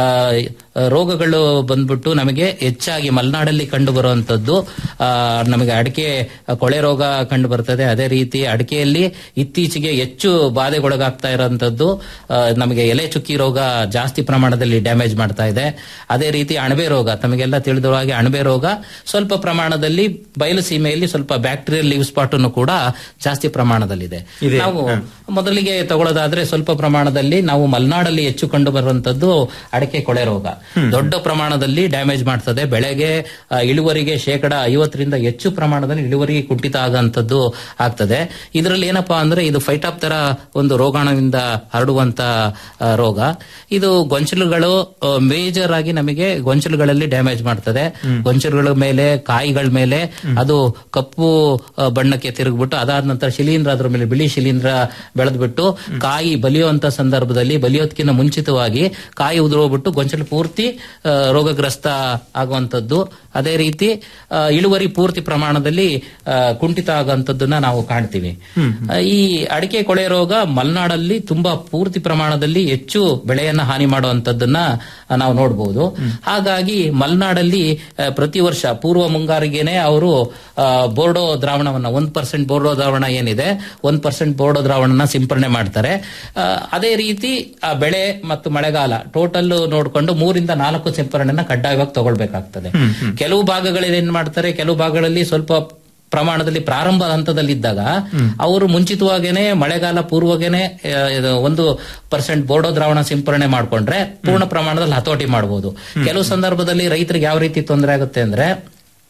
ರೋಗಗಳು ಬಂದ್ಬಿಟ್ಟು ನಮಗೆ ಹೆಚ್ಚಾಗಿ ಮಲೆನಾಡಲ್ಲಿ ಕಂಡು ಬರುವಂತದ್ದು ಆ, ನಮಗೆ ಅಡಿಕೆ ಕೊಳೆ ರೋಗ ಕಂಡು ಬರ್ತದೆ ಅದೇ ರೀತಿ ಅಡಿಕೆಯಲ್ಲಿ ಇತ್ತೀಚೆಗೆ ಹೆಚ್ಚು ಬಾಧೆಗೊಳಗಾಗ್ತಾ ಇರುವಂತದ್ದು ಆ, ನಮಗೆ ಎಲೆ ಚುಕ್ಕಿ ರೋಗ ಜಾಸ್ತಿ ಪ್ರಮಾಣದಲ್ಲಿ ಡ್ಯಾಮೇಜ್ ಮಾಡ್ತಾ ಇದೆ ಅದೇ ರೀತಿ ಅಣಬೆ ರೋಗ ತಮಗೆಲ್ಲ ತಿಳಿದಿರುವ ಹಾಗೆ ಅಣಬೆ ರೋಗ ಸ್ವಲ್ಪ ಪ್ರಮಾಣದಲ್ಲಿ ಬಯಲು ಸೀಮೆಯಲ್ಲಿ ಸ್ವಲ್ಪ ಬ್ಯಾಕ್ಟೀರಿಯಲ್ ಲೀವ್ ಸ್ಪಾಟ್ ಅನ್ನು ಕೂಡ ಜಾಸ್ತಿ ಪ್ರಮಾಣದಲ್ಲಿದೆ ಇದೆ. ನಾವು ಮೊದಲಿಗೆ ತಗೊಳ್ಳೋದಾದ್ರೆ ಸ್ವಲ್ಪ ಪ್ರಮಾಣದಲ್ಲಿ ನಾವು ಮಲೆನಾಡಲ್ಲಿ ಹೆಚ್ಚು ಕಂಡು ಬರುವಂತದ್ದು ಅಡಿಕೆ ಕೊಳೆ ರೋಗ ದೊಡ್ಡ ಪ್ರಮಾಣದಲ್ಲಿ ಡ್ಯಾಮೇಜ್ ಮಾಡ್ತದೆ ಬೆಳೆಗೆ ಆ, ಇಳುವರಿಗೆ ಶೇಕಡ ಐವತ್ತರಿಂದ ಹೆಚ್ಚು ಪ್ರಮಾಣದಲ್ಲಿ ಇಳುವರಿ ಕುಂಠಿತ ಆಗಂತದ್ದು ಆಗ್ತದೆ ಇದರಲ್ಲಿ ಏನಪ್ಪಾ ಅಂದ್ರೆ ಇದು ಫೈಟಾಪ್ ತರ ಒಂದು ರೋಗಾಣುವಿಂದ ಹರಡುವಂತ ಆ, ರೋಗ ಇದು ಗೊಂಚಲುಗಳು ಮೇಜರ್ ಆಗಿ ನಮಗೆ ಗೊಂಚಲುಗಳಲ್ಲಿ ಡ್ಯಾಮೇಜ್ ಮಾಡ್ತದೆ ಗೊಂಚಲುಗಳ ಮೇಲೆ ಕಾಯಿಗಳ ಮೇಲೆ ಅದು ಕಪ್ಪು ಆ, ಬಣ್ಣಕ್ಕೆ ತಿರುಗ್ಬಿಟ್ಟು ಅದಾದ ನಂತರ ಶಿಲೀಂಧ್ರ ಅದ್ರ ಮೇಲೆ ಬಿಳಿ ಶಿಲೀಂಧ್ರ ಬೆಳೆದ್ಬಿಟ್ಟು ಕಾಯಿ ಬಲಿಯುವಂತ ಸಂದರ್ಭದಲ್ಲಿ ಬಲಿಯೋದಕ್ಕಿಂತ ಮುಂಚಿತವಾಗಿ ಕಾಯಿ ಉದುರೋಗ್ಬಿಟ್ಟು ಗೊಂಚಲು ಪೂರ್ತಿ ಆ, ರೋಗಗ್ರಸ್ತ ಆಗುವಂತದ್ದು ಅದೇ ರೀತಿ ಆ, ಇಳುವರಿ ಪೂರ್ತಿ ಪ್ರಮಾಣದಲ್ಲಿ ಆ, ಕುಂಠಿತ ಆಗುವಂತದ್ದನ್ನ ನಾವು ಕಾಣ್ತೀವಿ ಆ, ಈ ಅಡಿಕೆ ಕೊಳೆ ರೋಗ ಮಲೆನಾಡಲ್ಲಿ ತುಂಬಾ ಪೂರ್ತಿ ಪ್ರಮಾಣದಲ್ಲಿ ಹೆಚ್ಚು ಬೆಳೆಯನ್ನ ಹಾನಿ ಮಾಡುವಂತದ್ದನ್ನ ನಾವು ನೋಡಬಹುದು ಹಾಗಾಗಿ ಮಲೆನಾಡಲ್ಲಿ ಆ, ಪ್ರತಿ ವರ್ಷ ಪೂರ್ವ ಮುಂಗಾರಿಗೆನೆ ಅವರು ಬೋರ್ಡೋ ದ್ರಾವಣವನ್ನ ಒಂದ್ ಪರ್ಸೆಂಟ್ ಬೋರ್ಡೋ ದ್ರಾವಣ ಏನಿದೆ ಒಂದ್ ಪರ್ಸೆಂಟ್ ಬೋರ್ಡೋ ದ್ರಾವಣನ ಸಿಂಪರಣೆ ಮಾಡ್ತಾರೆ ಆ, ಅದೇ ರೀತಿ ಆ ಬೆಳೆ ಮತ್ತು ಮಳೆಗಾಲ ಟೋಟಲ್ ನೋಡ್ಕೊಂಡು ಮೂರಿಂದ ನಾಲ್ಕು ಸಿಂಪರಣೆನ ಕಡ್ಡಾಯವಾಗಿ ತಗೊಳ್ಬೇಕಾಗ್ತದೆ ಕೆಲವು ಭಾಗಗಳಲ್ಲಿ ಏನ್ ಮಾಡ್ತಾರೆ ಕೆಲವು ಭಾಗಗಳಲ್ಲಿ ಸ್ವಲ್ಪ ಪ್ರಮಾಣದಲ್ಲಿ ಪ್ರಾರಂಭ ಹಂತದಲ್ಲಿದ್ದಾಗ ಅವರು ಮುಂಚಿತವಾಗೇನೆ ಮಳೆಗಾಲ ಪೂರ್ವಗೇನೆ ಆ, ಇದು ಒಂದು ಪರ್ಸೆಂಟ್ ಬೋರ್ಡೋ ದ್ರಾವಣ ಸಿಂಪರಣೆ ಮಾಡ್ಕೊಂಡ್ರೆ ಪೂರ್ಣ ಪ್ರಮಾಣದಲ್ಲಿ ಹತೋಟಿ ಮಾಡಬಹುದು ಕೆಲವು ಸಂದರ್ಭದಲ್ಲಿ ರೈತರಿಗೆ ಯಾವ ರೀತಿ ತೊಂದರೆ ಆಗುತ್ತೆ ಅಂದ್ರೆ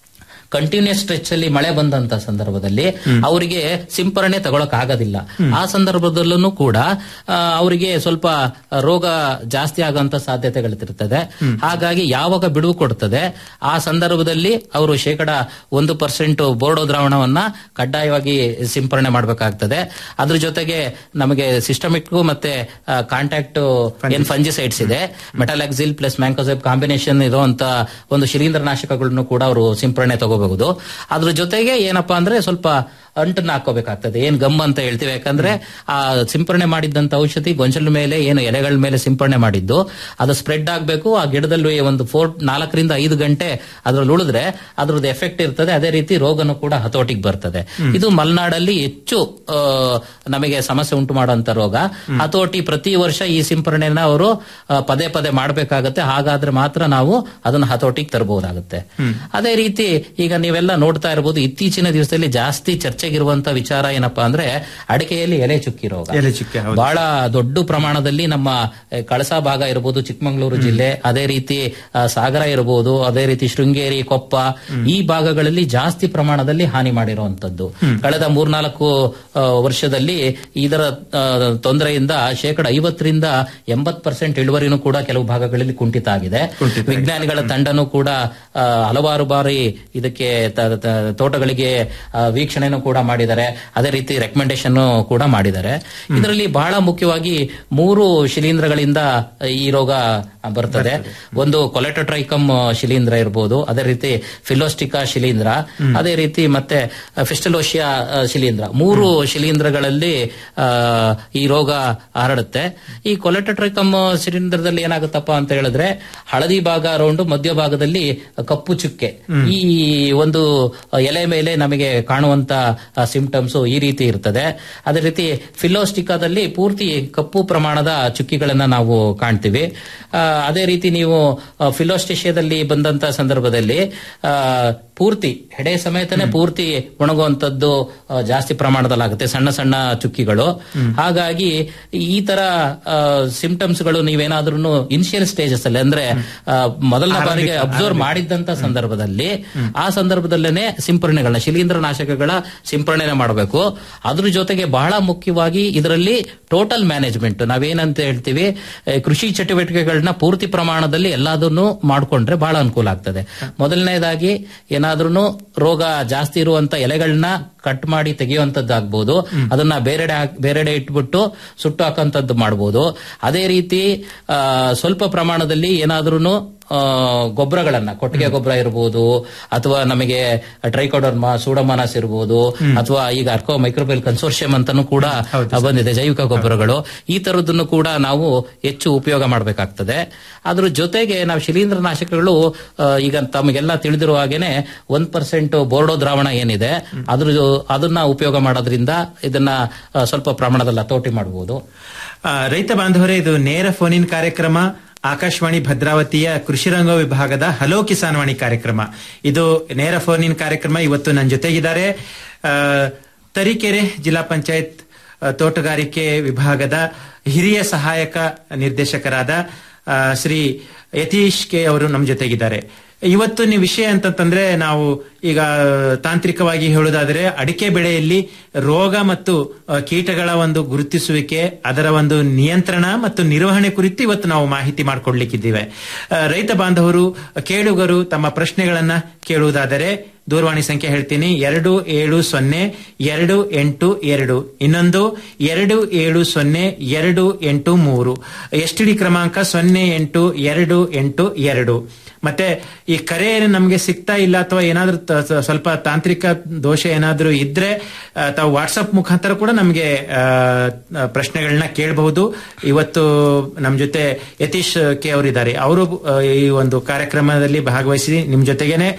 ಕಂಟಿನ್ಯೂಸ್ ಸ್ಟ್ರೆಚ್ ಅಲ್ಲಿ ಮಳೆ ಬಂದಂತ ಸಂದರ್ಭದಲ್ಲಿ ಅವರಿಗೆ ಸಿಂಪರಣೆ ತಗೊಳಕ್ ಆಗೋದಿಲ್ಲ ಆ ಸಂದರ್ಭದಲ್ಲೂ ಕೂಡ ಆ, ಅವರಿಗೆ ಸ್ವಲ್ಪ ರೋಗ ಜಾಸ್ತಿ ಆಗುವಂತ ಸಾಧ್ಯತೆಗಳಿರ್ತದೆ ಹಾಗಾಗಿ ಯಾವಾಗ ಬಿಡುವು ಕೊಡ್ತದೆ ಆ ಸಂದರ್ಭದಲ್ಲಿ ಅವರು ಶೇಕಡ ಒಂದು ಪರ್ಸೆಂಟ್ ಬೋರ್ಡೋ ದ್ರಾವಣವನ್ನ ಕಡ್ಡಾಯವಾಗಿ ಸಿಂಪರಣೆ ಮಾಡಬೇಕಾಗ್ತದೆ ಅದ್ರ ಜೊತೆಗೆ ನಮಗೆ ಸಿಸ್ಟಮಿಕ್ ಮತ್ತೆ ಕಾಂಟ್ಯಾಕ್ಟ್ ಏನ್ ಫಂಜಿಸೈಡ್ಸ್ ಇದೆ ಮೆಟಾಲಾಕ್ಸಿಲ್ ಪ್ಲಸ್ ಮ್ಯಾಂಕೋಸೈಪ್ ಕಾಂಬಿನೇಷನ್ ಇರುವಂತ ಒಂದು ಶಿಲೀಂಧ್ರನಾಶಕಗಳನ್ನು ಕೂಡ ಅವರು ಸಿಂಪರಣೆ ತಗೋಬಹುದು ಅದ್ರ ಜೊತೆಗೆ ಏನಪ್ಪಾ ಅಂದ್ರೆ ಸ್ವಲ್ಪ ಅಂಟನ್ನ ಹಾಕೋಬೇಕಾಗ್ತದೆ ಏನ್ ಗಮ್ ಅಂತ ಹೇಳ್ತೀವಿ ಯಾಕಂದ್ರೆ ಆ ಸಿಂಪರಣೆ ಮಾಡಿದ್ದಂತ ಔಷಧಿ ಗೊಂಚಲ ಮೇಲೆ ಏನು ಎಲೆಗಳ ಮೇಲೆ ಸಿಂಪರಣೆ ಮಾಡಿದ್ದು ಅದು ಸ್ಪ್ರೆಡ್ ಆಗಬೇಕು ಆ ಗಿಡದಲ್ಲಿ ಒಂದು ಫೋರ್ ನಾಲ್ಕರಿಂದ ಐದು ಗಂಟೆ ಅದ್ರಲ್ಲಿ ಉಳಿದ್ರೆ ಅದ್ರದ್ದು ಎಫೆಕ್ಟ್ ಇರ್ತದೆ ಅದೇ ರೀತಿ ರೋಗನು ಕೂಡ ಹತೋಟಿಗೆ ಬರ್ತದೆ ಇದು ಮಲೆನಾಡಲ್ಲಿ ಹೆಚ್ಚು ಆ, ನಮಗೆ ಸಮಸ್ಯೆ ಉಂಟು ಮಾಡುವಂತ ರೋಗ ಹತೋಟಿ ಪ್ರತಿ ವರ್ಷ ಈ ಸಿಂಪರಣೆನ ಅವರು ಆ, ಪದೇ ಪದೇ ಮಾಡಬೇಕಾಗತ್ತೆ ಹಾಗಾದ್ರೆ ಮಾತ್ರ ನಾವು ಅದನ್ನ ಹತೋಟಿಗೆ ತರಬಹುದಾಗುತ್ತೆ ಅದೇ ರೀತಿ ಈಗ ನೀವೆಲ್ಲ ನೋಡ್ತಾ ಇರಬಹುದು ಇತ್ತೀಚಿನ ದಿವಸದಲ್ಲಿ ಜಾಸ್ತಿ ಚರ್ಚೆಗಿರುವಂತ ವಿಚಾರ ಏನಪ್ಪಾ ಅಂದ್ರೆ ಅಡಿಕೆಯಲ್ಲಿ ಎಲೆ ಚುಕ್ಕಿ ರೋಗ ಎಲೆ ಚುಕ್ಕೆ ಹೌದು ಬಹಳ ದೊಡ್ಡ ಪ್ರಮಾಣದಲ್ಲಿ ನಮ್ಮ ಎ, ಕಳಸಾ ಭಾಗ ಇರಬಹುದು ಚಿಕ್ಕಮಗಳೂರು ಜಿಲ್ಲೆ ಅದೇ ರೀತಿ ಆ, ಸಾಗರ ಇರಬಹುದು ಅದೇ ರೀತಿ ಶೃಂಗೇರಿ ಕೊಪ್ಪ ಈ ಭಾಗಗಳಲ್ಲಿ ಜಾಸ್ತಿ ಪ್ರಮಾಣದಲ್ಲಿ ಹಾನಿ ಮಾಡಿರುವಂತದ್ದು ಕಳೆದ ಮೂರ್ನಾಲ್ಕು ಆ, ವರ್ಷದಲ್ಲಿ ಇದರ ಆ, ತೊಂದರೆಯಿಂದ ಶೇಕಡ ಐವತ್ತರಿಂದ ಎಂಬತ್ ಪರ್ಸೆಂಟ್ ಇಳುವರಿನೂ ಕೂಡ ಕೆಲವು ಭಾಗಗಳಲ್ಲಿ ಕುಂಠಿತ ಆಗಿದೆ ವಿಜ್ಞಾನಿಗಳ ತಂಡನೂ ಕೂಡ ಆ, ಹಲವಾರು ಬಾರಿ ಇದಕ್ಕೆ ತ- ತ- ತೋಟಗಳಿಗೆ ಆ, ವೀಕ್ಷಣೆನೂ ಕೂಡ ಮಾಡಿದ್ದಾರೆ ಅದೇ ರೀತಿ ರೆಕಮೆಂಡೇಶನ್ ಕೂಡ ಮಾಡಿದ್ದಾರೆ ಇದರಲ್ಲಿ ಬಹಳ ಮುಖ್ಯವಾಗಿ ಮೂರು ಶಿಲೀಂಧ್ರಗಳಿಂದ ಈ ರೋಗ ಬರ್ತದೆ ಒಂದು ಕೊಲೆಟೋಟ್ರೈಕಮ್ ಶಿಲೀಂಧ್ರ ಇರಬಹುದು ಅದೇ ರೀತಿ ಫಿಲೋಸ್ಟಿಕಾ ಶಿಲೀಂಧ್ರ ಅದೇ ರೀತಿ ಮತ್ತೆ ಫಿಸ್ಟಲೋಷಿಯಾ ಶಿಲೀಂಧ್ರ ಮೂರು ಶಿಲೀಂಧ್ರಗಳಲ್ಲಿ ಆ, ಈ ರೋಗ ಹರಡುತ್ತೆ ಈ ಕೊಲೆಟೋಟ್ರೈಕಮ್ ಶಿಲೀಂಧ್ರದಲ್ಲಿ ಏನಾಗುತ್ತಪ್ಪ ಅಂತ ಹೇಳಿದ್ರೆ ಹಳದಿ ಭಾಗ ರೌಂಡ್ ಮಧ್ಯ ಭಾಗದಲ್ಲಿ ಕಪ್ಪು ಚುಕ್ಕೆ ಈ ಒಂದು ಎಲೆ ಮೇಲೆ ನಮಗೆ ಕಾಣುವಂತ ಸಿಂಪ್ಟಮ್ಸ್ ಈ ರೀತಿ ಇರ್ತದೆ ಅದೇ ರೀತಿ ಫಿಲೋಸ್ಟಿಕಾದಲ್ಲಿ ಪೂರ್ತಿ ಕಪ್ಪು ಪ್ರಮಾಣದ ಚುಕ್ಕಿಗಳನ್ನ ನಾವು ಕಾಣ್ತೀವಿ ಆ, ಅದೇ ರೀತಿ ನೀವು ಫಿಲೋಸ್ಟಿಷಿಯಾದಲ್ಲಿ ಬಂದಂತ ಸಂದರ್ಭದಲ್ಲಿ ಆ, ಪೂರ್ತಿ ಹೆಡೆ ಸಮೇತನೇ ಪೂರ್ತಿ ಒಣಗುವಂತದ್ದು ಆ, ಜಾಸ್ತಿ ಪ್ರಮಾಣದಲ್ಲಾಗುತ್ತೆ ಸಣ್ಣ ಸಣ್ಣ ಚುಕ್ಕಿಗಳು ಹಾಗಾಗಿ ಈ ತರ ಸಿಂಪ್ಟಮ್ಸ್ ಗಳು ನೀವೇನಾದ್ರೂ ಇನಿಷಿಯಲ್ ಸ್ಟೇಜಸ್ ಅಲ್ಲಿ ಅಂದ್ರೆ ಆ, ಮೊದಲನೇ ಬಾರಿಗೆ ಅಬ್ಸರ್ವ್ ಮಾಡಿದ್ದಂತ ಸಂದರ್ಭದಲ್ಲಿ ಆ ಸಂದರ್ಭದಲ್ಲೇನೆ ಸಿಂಪರಣೆಗಳನ್ನ ಶಿಲೀಂಧ್ರ ನಾಶಕಗಳ ಸಿಂಪರಣೆ ಮಾಡಬೇಕು ಅದ್ರ ಜೊತೆಗೆ ಬಹಳ ಮುಖ್ಯವಾಗಿ ಇದರಲ್ಲಿ ಟೋಟಲ್ ಮ್ಯಾನೇಜ್ಮೆಂಟ್ ನಾವೇನಂತ ಹೇಳ್ತೀವಿ ಆ, ಕೃಷಿ ಚಟುವಟಿಕೆಗಳನ್ನ ಪೂರ್ತಿ ಪ್ರಮಾಣದಲ್ಲಿ ಎಲ್ಲದನ್ನು ಮಾಡ್ಕೊಂಡ್ರೆ ಬಹಳ ಅನುಕೂಲ ಆಗ್ತದೆ ಮೊದಲನೇದಾಗಿ ಏನಾದ್ರೂ ರೋಗ ಜಾಸ್ತಿ ಇರುವಂತ ಎಲೆಗಳನ್ನ ಕಟ್ ಮಾಡಿ ತೆಗೆಯುವಂತದ್ದಾಗ್ಬೋದು ಅದನ್ನ ಬೇರೆಡೆ ಹಾಕ್- ಬೇರೆಡೆ ಇಟ್ಬಿಟ್ಟು ಸುಟ್ಟು ಹಾಕಂತದ್ದು ಮಾಡ್ಬೋದು ಅದೇ ರೀತಿ ಆ, ಸ್ವಲ್ಪ ಪ್ರಮಾಣದಲ್ಲಿ ಏನಾದ್ರೂ ಗೊಬ್ಬರಗಳನ್ನ ಕೊಟ್ಟಿಗೆ ಗೊಬ್ಬರ ಇರಬಹುದು ಅಥವಾ ನಮಗೆ ಟ್ರೈಕೋಡರ್ಮಾ ಸೂಡಮಾನಸ್ ಇರಬಹುದು ಅಥವಾ ಈಗ ಅರ್ಕೋ ಮೈಕ್ರೋಬೆಲ್ ಕನ್ಸೋರ್ಷಿಯಂ ಅಂತಾನು ಕೂಡ ಬಂದಿದೆ ಜೈವಿಕ ಗೊಬ್ಬರಗಳು ಈ ತರದನ್ನು ಕೂಡ ನಾವು ಹೆಚ್ಚು ಉಪಯೋಗ ಮಾಡಬೇಕಾಗ್ತದೆ ಅದ್ರ ಜೊತೆಗೆ ನಾವು ಶಿಲೀಂಧ್ರ ನಾಶಕಗಳು ಆ, ಈಗ ತಮಗೆಲ್ಲ ತಿಳಿದಿರುವ ಹಾಗೇನೆ ಒಂದ್ ಪರ್ಸೆಂಟ್ ಬೋರ್ಡೋ ದ್ರಾವಣ ಏನಿದೆ ಅದ್ರ ಅದನ್ನ ಉಪಯೋಗ ಮಾಡೋದ್ರಿಂದ ಇದನ್ನ ಆ, ಸ್ವಲ್ಪ ಪ್ರಮಾಣದಲ್ಲಿ ಹತೋಟಿ ಮಾಡಬಹುದು ಆ, ರೈತ ಬಾಂಧವರೇ ಇದು ನೇರ ಫೋನಿನ್ ಕಾರ್ಯಕ್ರಮ ಆಕಾಶವಾಣಿ ಭದ್ರಾವತಿಯ ಕೃಷಿ ರಂಗ ವಿಭಾಗದ ಹಲೋ ಕಿಸಾನ್ ವಾಣಿ ಕಾರ್ಯಕ್ರಮ ಇದು ನೇರ ಫೋನಿನ್ ಕಾರ್ಯಕ್ರಮ ಇವತ್ತು ನನ್ನ ಜೊತೆಗಿದ್ದಾರೆ ಆ, ತರೀಕೆರೆ ಜಿಲ್ಲಾ ಪಂಚಾಯತ್ ಆ, ತೋಟಗಾರಿಕೆ ವಿಭಾಗದ ಹಿರಿಯ ಸಹಾಯಕ ನಿರ್ದೇಶಕರಾದ ಆ, ಶ್ರೀ ಯತೀಶ್ ಕೆ ಅವರು ನಮ್ಮ ಜೊತೆಗಿದ್ದಾರೆ ಇವತ್ತು ನೀವು ವಿಷಯ ಅಂತಂತಂದ್ರೆ ನಾವು ಈಗ ತಾಂತ್ರಿಕವಾಗಿ ಹೇಳುವುದಾದ್ರೆ ಅಡಿಕೆ ಬೆಳೆಯಲ್ಲಿ ರೋಗ ಮತ್ತು ಆ, ಕೀಟಗಳ ಒಂದು ಗುರುತಿಸುವಿಕೆ ಅದರ ಒಂದು ನಿಯಂತ್ರಣ ಮತ್ತು ನಿರ್ವಹಣೆ ಕುರಿತು ಇವತ್ತು ನಾವು ಮಾಹಿತಿ ಮಾಡಿಕೊಡ್ಲಿಕ್ಕಿದ್ದೇವೆ ಆ, ರೈತ ಬಾಂಧವರು ಕೇಳುಗರು ತಮ್ಮ ಪ್ರಶ್ನೆಗಳನ್ನ ಕೇಳುವುದಾದರೆ ದೂರವಾಣಿ ಸಂಖ್ಯೆ ಹೇಳ್ತೀನಿ ಎರಡು ಏಳು ಸೊನ್ನೆ ಎರಡು ಎಂಟು ಎರಡು ಇನ್ನೊಂದು ಎರಡು ಏಳು ಸೊನ್ನೆ ಎರಡು ಎಂಟು ಮೂರು ಎಸ್ ಡಿ ಕ್ರಮಾಂಕ ಸೊನ್ನೆ ಎಂಟು ಎರಡು ಎಂಟು ಎರಡು ಮತ್ತೆ ಈ ಕರೆ ನಮಗೆ ಸಿಗ್ತಾ ಇಲ್ಲ ಅಥವಾ ಏನಾದ್ರೂ ತ- ಸ- ಸ್ವಲ್ಪ ತಾಂತ್ರಿಕ ದೋಷ ಏನಾದ್ರೂ ಇದ್ರೆ ಆ, ತಾವು ವಾಟ್ಸಪ್ ಮುಖಾಂತರ ಕೂಡ ನಮಗೆ ಆ, ಆ, ಪ್ರಶ್ನೆಗಳನ್ನ ಕೇಳಬಹುದು ಇವತ್ತು ನಮ್ಮ ಜೊತೆ ಯತೀಶ್ ಕೆ ಅವರಿದ್ದಾರೆ ಅವರು ಆ, ಈ ಒಂದು ಕಾರ್ಯಕ್ರಮದಲ್ಲಿ ಭಾಗವಹಿಸಿ ನಿಮ್ ಜೊತೆಗೇನೆ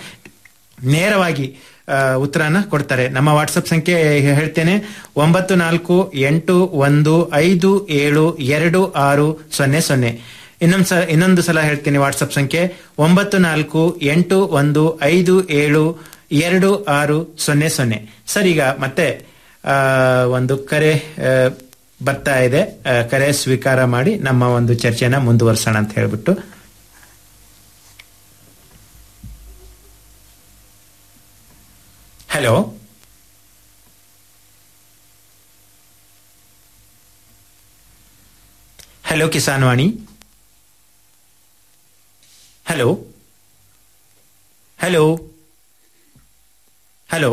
ನೇರವಾಗಿ ಆ, ಉತ್ತರನ ಕೊಡ್ತಾರೆ ನಮ್ಮ ವಾಟ್ಸಪ್ ಸಂಖ್ಯೆ ಹೇಳ್ತೇನೆ ಒಂಬತ್ತು ನಾಲ್ಕು ಎಂಟು ಒಂದು ಐದು ಏಳು ಎರಡು ಆರು ಸೊನ್ನೆ ಸೊನ್ನೆ ಇನ್ನೊಂದು ಸ ಇನ್ನೊಂದು ಸಲ ಹೇಳ್ತೀನಿ ವಾಟ್ಸಪ್ ಸಂಖ್ಯೆ ಒಂಬತ್ತು ನಾಲ್ಕು ಎಂಟು ಒಂದು ಐದು ಏಳು ಎರಡು ಆರು ಸೊನ್ನೆ ಸೊನ್ನೆ ಸರ್ ಈಗ ಮತ್ತೆ ಆ, ಒಂದು ಕರೆ ಆ, ಬರ್ತಾ ಇದೆ ಆ, ಕರೆ ಸ್ವೀಕಾರ ಮಾಡಿ ನಮ್ಮ ಒಂದು ಚರ್ಚೆನ ಮುಂದುವರ್ಸೋಣ ಅಂತ ಹೇಳ್ಬಿಟ್ಟು hello hello Kisan Vani hello hello hello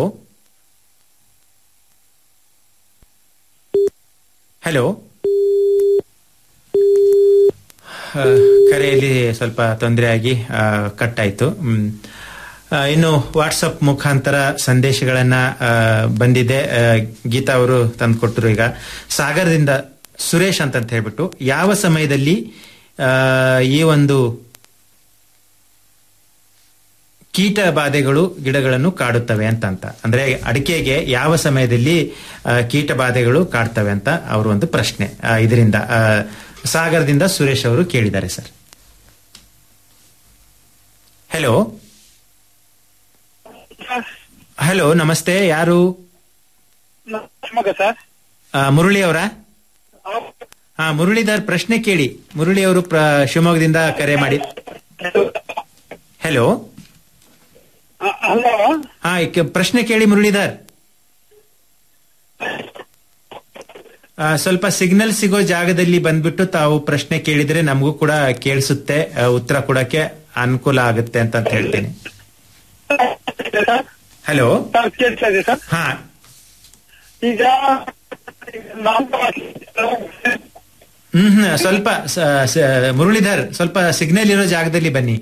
hello ಆ, ಕರೆಯಲ್ಲಿ ಸ್ವಲ್ಪ ತೊಂದರೆ ಆಗಿ ಕಟ್ ಆಯ್ತು ಹ್ಮ್. ಆ, ಇನ್ನು ವಾಟ್ಸಪ್ ಮುಖಾಂತರ ಸಂದೇಶಗಳನ್ನ ಆ, ಬಂದಿದೆ ಆ, ಗೀತಾ ಅವರು ತಂದುಕೊಟ್ರು ಈಗ ಸಾಗರದಿಂದ ಸುರೇಶ್ ಅಂತ ಅಂತ ಹೇಳ್ಬಿಟ್ಟು ಯಾವ ಸಮಯದಲ್ಲಿ ಆ, ಈ ಒಂದು ಕೀಟ ಬಾಧೆಗಳು ಗಿಡಗಳನ್ನು ಕಾಡುತ್ತವೆ ಅಂತ ಅಂತ ಅಂದ್ರೆ ಅಡಿಕೆಗೆ ಯಾವ ಸಮಯದಲ್ಲಿ ಆ, ಕೀಟ ಬಾಧೆಗಳು ಕಾಡ್ತವೆ ಅಂತ ಅವರು ಒಂದು ಪ್ರಶ್ನೆ ಆ, ಇದರಿಂದ ಆ, ಸಾಗರದಿಂದ ಸುರೇಶ್ ಅವರು ಕೇಳಿದ್ದಾರೆ ಸರ್ ಹಲೋ ಹಲೋ ನಮಸ್ತೆ ಯಾರು ಶಿವಮೊಗ್ಗ ಸರ್ ಆ, ಮುರಳಿ ಅವರ ಹಾ ಮುರಳೀಧರ್ ಪ್ರಶ್ನೆ ಕೇಳಿ ಮುರಳಿ ಅವರು ಪ್ರ- ಶಿವಮೊಗ್ಗದಿಂದ ಕರೆ ಮಾಡಿ ಹಲೋ ಹಲೋ ಹಾ ಈಗ ಪ್ರಶ್ನೆ ಕೇಳಿ ಮುರಳೀಧರ್ ಆ, ಸ್ವಲ್ಪ ಸಿಗ್ನಲ್ ಸಿಗೋ ಜಾಗದಲ್ಲಿ ಬಂದ್ಬಿಟ್ಟು ತಾವು ಪ್ರಶ್ನೆ ಕೇಳಿದ್ರೆ ನಮಗೂ ಕೂಡ ಕೇಳಿಸುತ್ತೆ ಆ, ಉತ್ತರ ಕೊಡಕ್ಕೆ ಅನುಕೂಲ ಆಗುತ್ತೆ ಅಂತ ಅಂತ ಹೇಳ್ತೇನೆ ಹಲೋ ಸರ್ ಕೇಳ್ತಾ ಇದೆ ಸರ್ ಹಾ ಈಗ ನಾವು ಹ್ಮ್ ಹ್ಮ್ ಸ್ವಲ್ಪ ಸ- ಸ- ಮುರಳೀಧರ್ ಸ್ವಲ್ಪ ಸಿಗ್ನಲ್ ಇರೋ ಜಾಗದಲ್ಲಿ ಬನ್ನಿ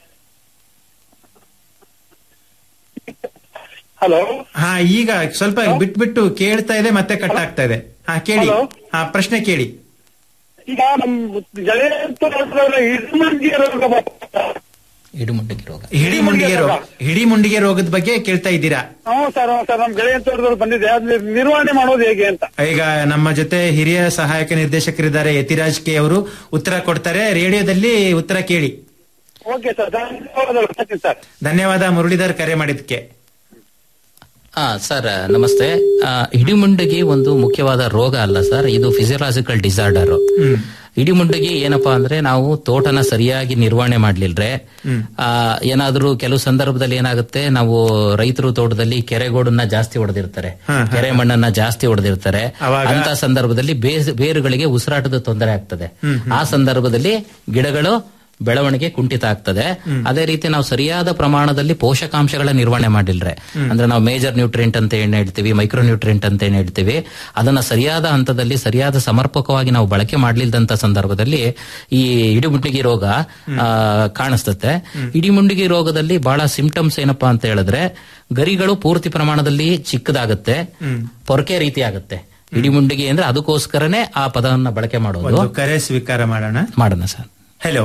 ಹಲೋ ಹಾ ಈಗ ಸ್ವಲ್ಪ ಬಿಟ್ಬಿಟ್ಟು ಕೇಳ್ತಾ ಇದೆ ಮತ್ತೆ ಕಟ್ ಆಗ್ತಾ ಇದೆ ಹಾ ಕೇಳಿ Hello? ಹಾ ಪ್ರಶ್ನೆ ಕೇಳಿ ಈಗ ನಮ್ ಜಳೆ ಹಿಡಿಮಂಡಿಗೆ ರೋಗ ಬರ್ತದೆ. ಇಡುಮುಂಡಿಗೆ ರೋಗ ಹಿಡಿ ಮುಂಡಿಗೆ ರೋಗ ಹಿಡಿ ಮುಂಡಿಗೆ ರೋಗದ ಬಗ್ಗೆ ಕೇಳ್ತಾ ಇದ್ದೀರಾ ಹ್ಞೂ ಸರ್ ಹ್ಞೂ ಸರ್ ನಮ್ ಗೆಳೆಯ ತೋಟದವ್ರು ಬಂದಿದೆ ಅದ್ರಲ್ಲಿ ನಿರ್ವಹಣೆ ಮಾಡೋದು ಹೇಗೆ ಅಂತ ಈಗ ನಮ್ಮ ಜೊತೆ ಹಿರಿಯ ಸಹಾಯಕ ನಿರ್ದೇಶಕರಿದ್ದಾರೆ ಯತಿರಾಜ್ ಕೆ ಅವರು ಉತ್ತರ ಕೊಡ್ತಾರೆ ರೇಡಿಯೋದಲ್ಲಿ ಉತ್ತರ ಕೇಳಿ ಓಕೆ ಸರ್ ಧನ್ಯವಾದಗಳು ಬರ್ತೀನಿ ಸರ್ ಧನ್ಯವಾದ ಮುರಳೀಧರ್ ಕರೆ ಮಾಡಿದ್ಕೆ ಆ ಸರ್ ನಮಸ್ತೆ ಆ, ಹಿಡಿಮುಂಡಿಗೆ ಒಂದು ಮುಖ್ಯವಾದ ರೋಗ ಅಲ್ಲ ಸರ್ ಇದು ಫಿಸಿಯಲಾಜಿಕಲ್ ಡಿಸಾರ್ಡರ್ ಹಿಡಿಮುಂಡಿಗೆ ಏನಪ್ಪಾ ಅಂದ್ರೆ ನಾವು ತೋಟನ ಸರಿಯಾಗಿ ನಿರ್ವಹಣೆ ಮಾಡ್ಲಿಲ್ರೆ ಆ, ಏನಾದ್ರೂ ಕೆಲವು ಸಂದರ್ಭದಲ್ಲಿ ಏನಾಗುತ್ತೆ ನಾವು ರೈತರು ತೋಟದಲ್ಲಿ ಕೆರೆಗೋಡನ್ನ ಜಾಸ್ತಿ ಹೊಡೆದಿರ್ತಾರೆ ಹಾ, ಹಾ. ಕೆರೆ ಮಣ್ಣನ್ನ ಜಾಸ್ತಿ ಹೊಡೆದಿರ್ತಾರೆ ಅವಾಗ? ಅಂತ ಸಂದರ್ಭದಲ್ಲಿ ಬೇಸ್- ಬೇರುಗಳಿಗೆ ಉಸಿರಾಟದ ತೊಂದರೆ ಆಗ್ತದೆ ಹ್ಮ್, ಹ್ಮ್. ಆ ಸಂದರ್ಭದಲ್ಲಿ ಗಿಡಗಳು ಬೆಳವಣಿಗೆ ಕುಂಠಿತ ಆಗ್ತದೆ ಅದೇ ರೀತಿ ನಾವು ಸರಿಯಾದ ಪ್ರಮಾಣದಲ್ಲಿ ಪೋಷಕಾಂಶಗಳ ನಿರ್ವಹಣೆ ಮಾಡಿಲ್ರೆ ಹ್ಮ್. ಅಂದ್ರೆ ನಾವು ಮೇಜರ್ ನ್ಯೂಟ್ರಿಯೆಂಟ್ ಅಂತ ಏನ್ ಹೇಳ್ತೀವಿ ಮೈಕ್ರೋ ನ್ಯೂಟ್ರಿಯೆಂಟ್ ಅಂತ ಏನ್ ಹೇಳ್ತೀವಿ ಅದನ್ನ ಸರಿಯಾದ ಹಂತದಲ್ಲಿ ಸರಿಯಾದ ಸಮರ್ಪಕವಾಗಿ ನಾವು ಬಳಕೆ ಮಾಡ್ಲಿಲ್ದಂತ ಸಂದರ್ಭದಲ್ಲಿ ಈ ಇಡಿಮುಂಡಿಗೆ ರೋಗ ಆ, ಕಾಣಿಸ್ತತೆ ಇಡಿಮುಂಡಿಗೆ ರೋಗದಲ್ಲಿ ಬಹಳ ಸಿಂಪ್ಟಮ್ಸ್ ಏನಪ್ಪಾ ಅಂತ ಹೇಳಿದ್ರೆ ಗರಿಗಳು ಪೂರ್ತಿ ಪ್ರಮಾಣದಲ್ಲಿ ಚಿಕ್ಕದಾಗುತ್ತೆ ಪೊರಕೆ ರೀತಿ ಆಗುತ್ತೆ ಇಡಿಮುಂಡಿಗೆ ಅಂದ್ರೆ ಅದಕ್ಕೋಸ್ಕರನೇ ಆ ಪದವನ್ನ ಬಳಕೆ ಮಾಡೋದು ಒಂದು ಕರೆ ಸ್ವೀಕಾರ ಮಾಡೋಣ ಮಾಡೋಣ sir hello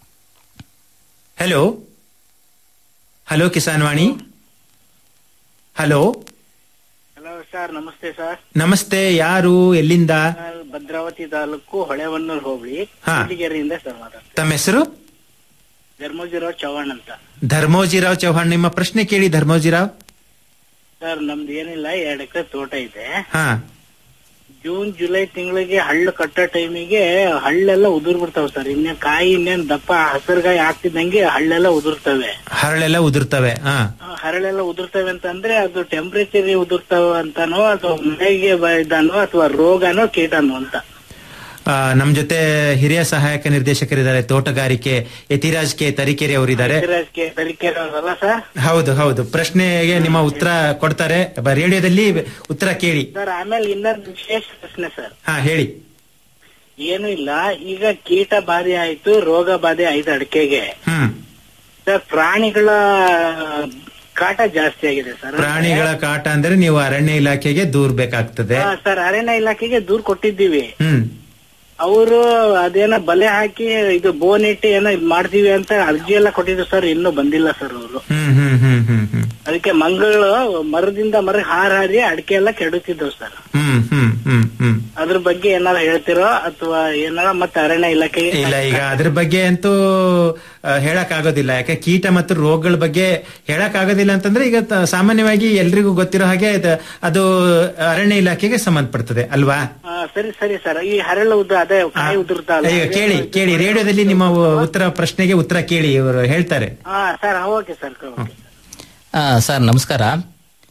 hello hello Kisan Vani hello hello sir ನಮಸ್ತೆ ಸರ್ ನಮಸ್ತೆ ಯಾರು ಎಲ್ಲಿಂದ ನಾನು ಭದ್ರಾವತಿ ತಾಲೂಕು ಹೊಳೆವನ್ನೂರು ಹೋಬಳಿ ಹಾ. ಹುಲಿಗೆರೆಯಿಂದ ಸರ್ ಮಾತಾಡ್ತೀನಿ ತಮ್ಮ ಹೆಸರು ಧರ್ಮೋಜಿರಾವ್ ಚವ್ಹಾಣ್ ಅಂತ ಧರ್ಮೋಜಿರಾವ್ ಚೌಹಾಣ್ ನಿಮ್ಮ ಪ್ರಶ್ನೆ ಕೇಳಿ ಧರ್ಮೋಜಿರಾವ್ ಸರ್ ನಮ್ದು ಏನಿಲ್ಲ ಎರಡ್ ಎಕರೆ ತೋಟ ಇದೆ ಹಾ ಜೂನ್ ಜುಲೈ ತಿಂಗಳಿಗೆ ಹಳ್ಳು ಕಟ್ಟೋ ಟೈಮಿಗೆ ಹಳ್ಳೆಲ್ಲ ಉದುರ್ ಬಿಡ್ತಾವ ಸರ್ ಇನ್ನೇನ್ ಕಾಯಿ ಇನ್ನೇನ್ ದಪ್ಪ ಹಸಿರುಗಾಯಿ ಆಗ್ತಿದ್ದಂಗೆ ಹಳ್ಳೆಲ್ಲ ಉದುರ್ತವೆ ಹರಳೆಲ್ಲ ಉದುರ್ತವೆ ಹಾ ಆ, ಹರಳೆಲ್ಲ ಉದುರ್ತವೆ ಅಂತಂದ್ರೆ ಅದು ಟೆಂಪರೇಚರ್ ಉದುರ್ತಾವ ಅಂತಾನೋ ಅಥವಾ ಮಳೆಗೆ ಇದಾನೋ ಅಥವಾ ರೋಗನೋ ಕೀಟನೋ ಅಂತ ಆ, ನಮ್ ಜೊತೆ ಹಿರಿಯ ಸಹಾಯಕ ನಿರ್ದೇಶಕರಿದ್ದಾರೆ ತೋಟಗಾರಿಕೆ ಯತಿರಾಜ್ ಕೆ ತರೀಕೆರೆ ಅವರಿದ್ದಾರೆ ಹಸಿರಾಜ್ಗೆ ತರೀಕೆರೆ ಅವ್ರಲ್ಲ ಸರ್ ಹೌದು ಹೌದು ಪ್ರಶ್ನೆಗೆ ನಿಮ್ಮ ಉತ್ತರ ಕೊಡ್ತಾರೆ ಬ- ರೇಡಿಯೋದಲ್ಲಿ ಉತ್ತರ ಕೇಳಿ ಸರ್ ಆಮೇಲೆ ಇನ್ನೊಂದು ವಿಶೇಷ ಪ್ರಶ್ನೆ ಸರ್ ಹಾ ಹೇಳಿ ಏನು ಇಲ್ಲ ಈಗ ಕೀಟ ಬಾಧೆ ಆಯ್ತು ರೋಗ ಬಾಧೆ ಆಯ್ತು ಅಡಿಕೆಗೆ ಹ್ಮ್ ಸರ್ ಪ್ರಾಣಿಗಳ ಕಾಟ ಜಾಸ್ತಿ ಆಗಿದೆ ಸರ್ ಪ್ರಾಣಿಗಳ ಕಾಟ ಅಂದ್ರೆ ನೀವು ಅರಣ್ಯ ಇಲಾಖೆಗೆ ದೂರ್ಬೇಕಾಗ್ತದೆ ಹಾ, ಸರ್ ಅರಣ್ಯ ಇಲಾಖೆಗೆ ದೂರ್ ಕೊಟ್ಟಿದ್ದೀವಿ ಹ್ಮ್ ಅವರು ಅದೇನೋ ಬಲೆ ಹಾಕಿ ಇದು ಬೋನ್ ಇಟ್ಟು ಏನೋ ಇದ್ ಮಾಡ್ತೀವಿ ಅಂತ ಅರ್ಜಿ ಎಲ್ಲ ಕೊಟ್ಟಿದ್ರು ಸರ್ ಇನ್ನೂ ಬಂದಿಲ್ಲ ಸರ್ ಅವರು ಹ್ಮ್ ಹ್ಮ್ ಹ್ಮ್ ಹ್ಮ್ ಹ್ಮ್ ಅದಕ್ಕೆ ಮಂಗಳು ಮರದಿಂದ ಮರ ಹಾರಾಡಿ ಅಡಿಕೆ ಎಲ್ಲ ಕೆಡುತ್ತಿದ್ದವು ಸರ್ ಹ್ಮ್ ಹ್ಮ್ ಹ್ಮ್ ಹ್ಮ್ ಅದ್ರ ಬಗ್ಗೆ ಏನಾರ ಹೇಳ್ತಿರೋ ಅಥವಾ ಏನಾರ ಮತ್ತೆ ಅರಣ್ಯ ಇಲಾಖೆಗೆ ಇಲ್ಲ ಈಗ ಅದ್ರ ಬಗ್ಗೆ ಅಂತೂ ಆ, ಹೇಳಕ್ ಆಗೋದಿಲ್ಲ ಯಾಕೆ ಕೀಟ ಮತ್ತು ರೋಗಗಳ ಬಗ್ಗೆ ಹೇಳಕ್ ಆಗೋದಿಲ್ಲ ಅಂತಂದ್ರೆ ಈಗ ತ- ಸಾಮಾನ್ಯವಾಗಿ ಎಲ್ರಿಗೂ ಗೊತ್ತಿರೋ ಹಾಗೆ ಅದು- ಅದು ಅರಣ್ಯ ಇಲಾಖೆಗೆ ಸಂಬಂಧಪಡ್ತದೆ ಅಲ್ವಾ ಆ, ಸರಿ ಸರಿ ಸರ್ ಈ ಹರಳು ಉದ್ದ ಅದೇ ಕಾಯಿ ಉದುರ್ತಾವಲ್ಲ ಈಗ ಕೇಳಿ ಕೇಳಿ ರೇಡಿಯೋದಲ್ಲಿ ನಿಮ್ಮ ಉತ್ತರ ಪ್ರಶ್ನೆಗೆ ಉತ್ತರ ಕೇಳಿ ಇವರು ಹೇಳ್ತಾರೆ ಹಾ ಸರ್ ಓಕೆ ಸರ್ ಓಕೆ ಆ, ಸರ್ ನಮಸ್ಕಾರ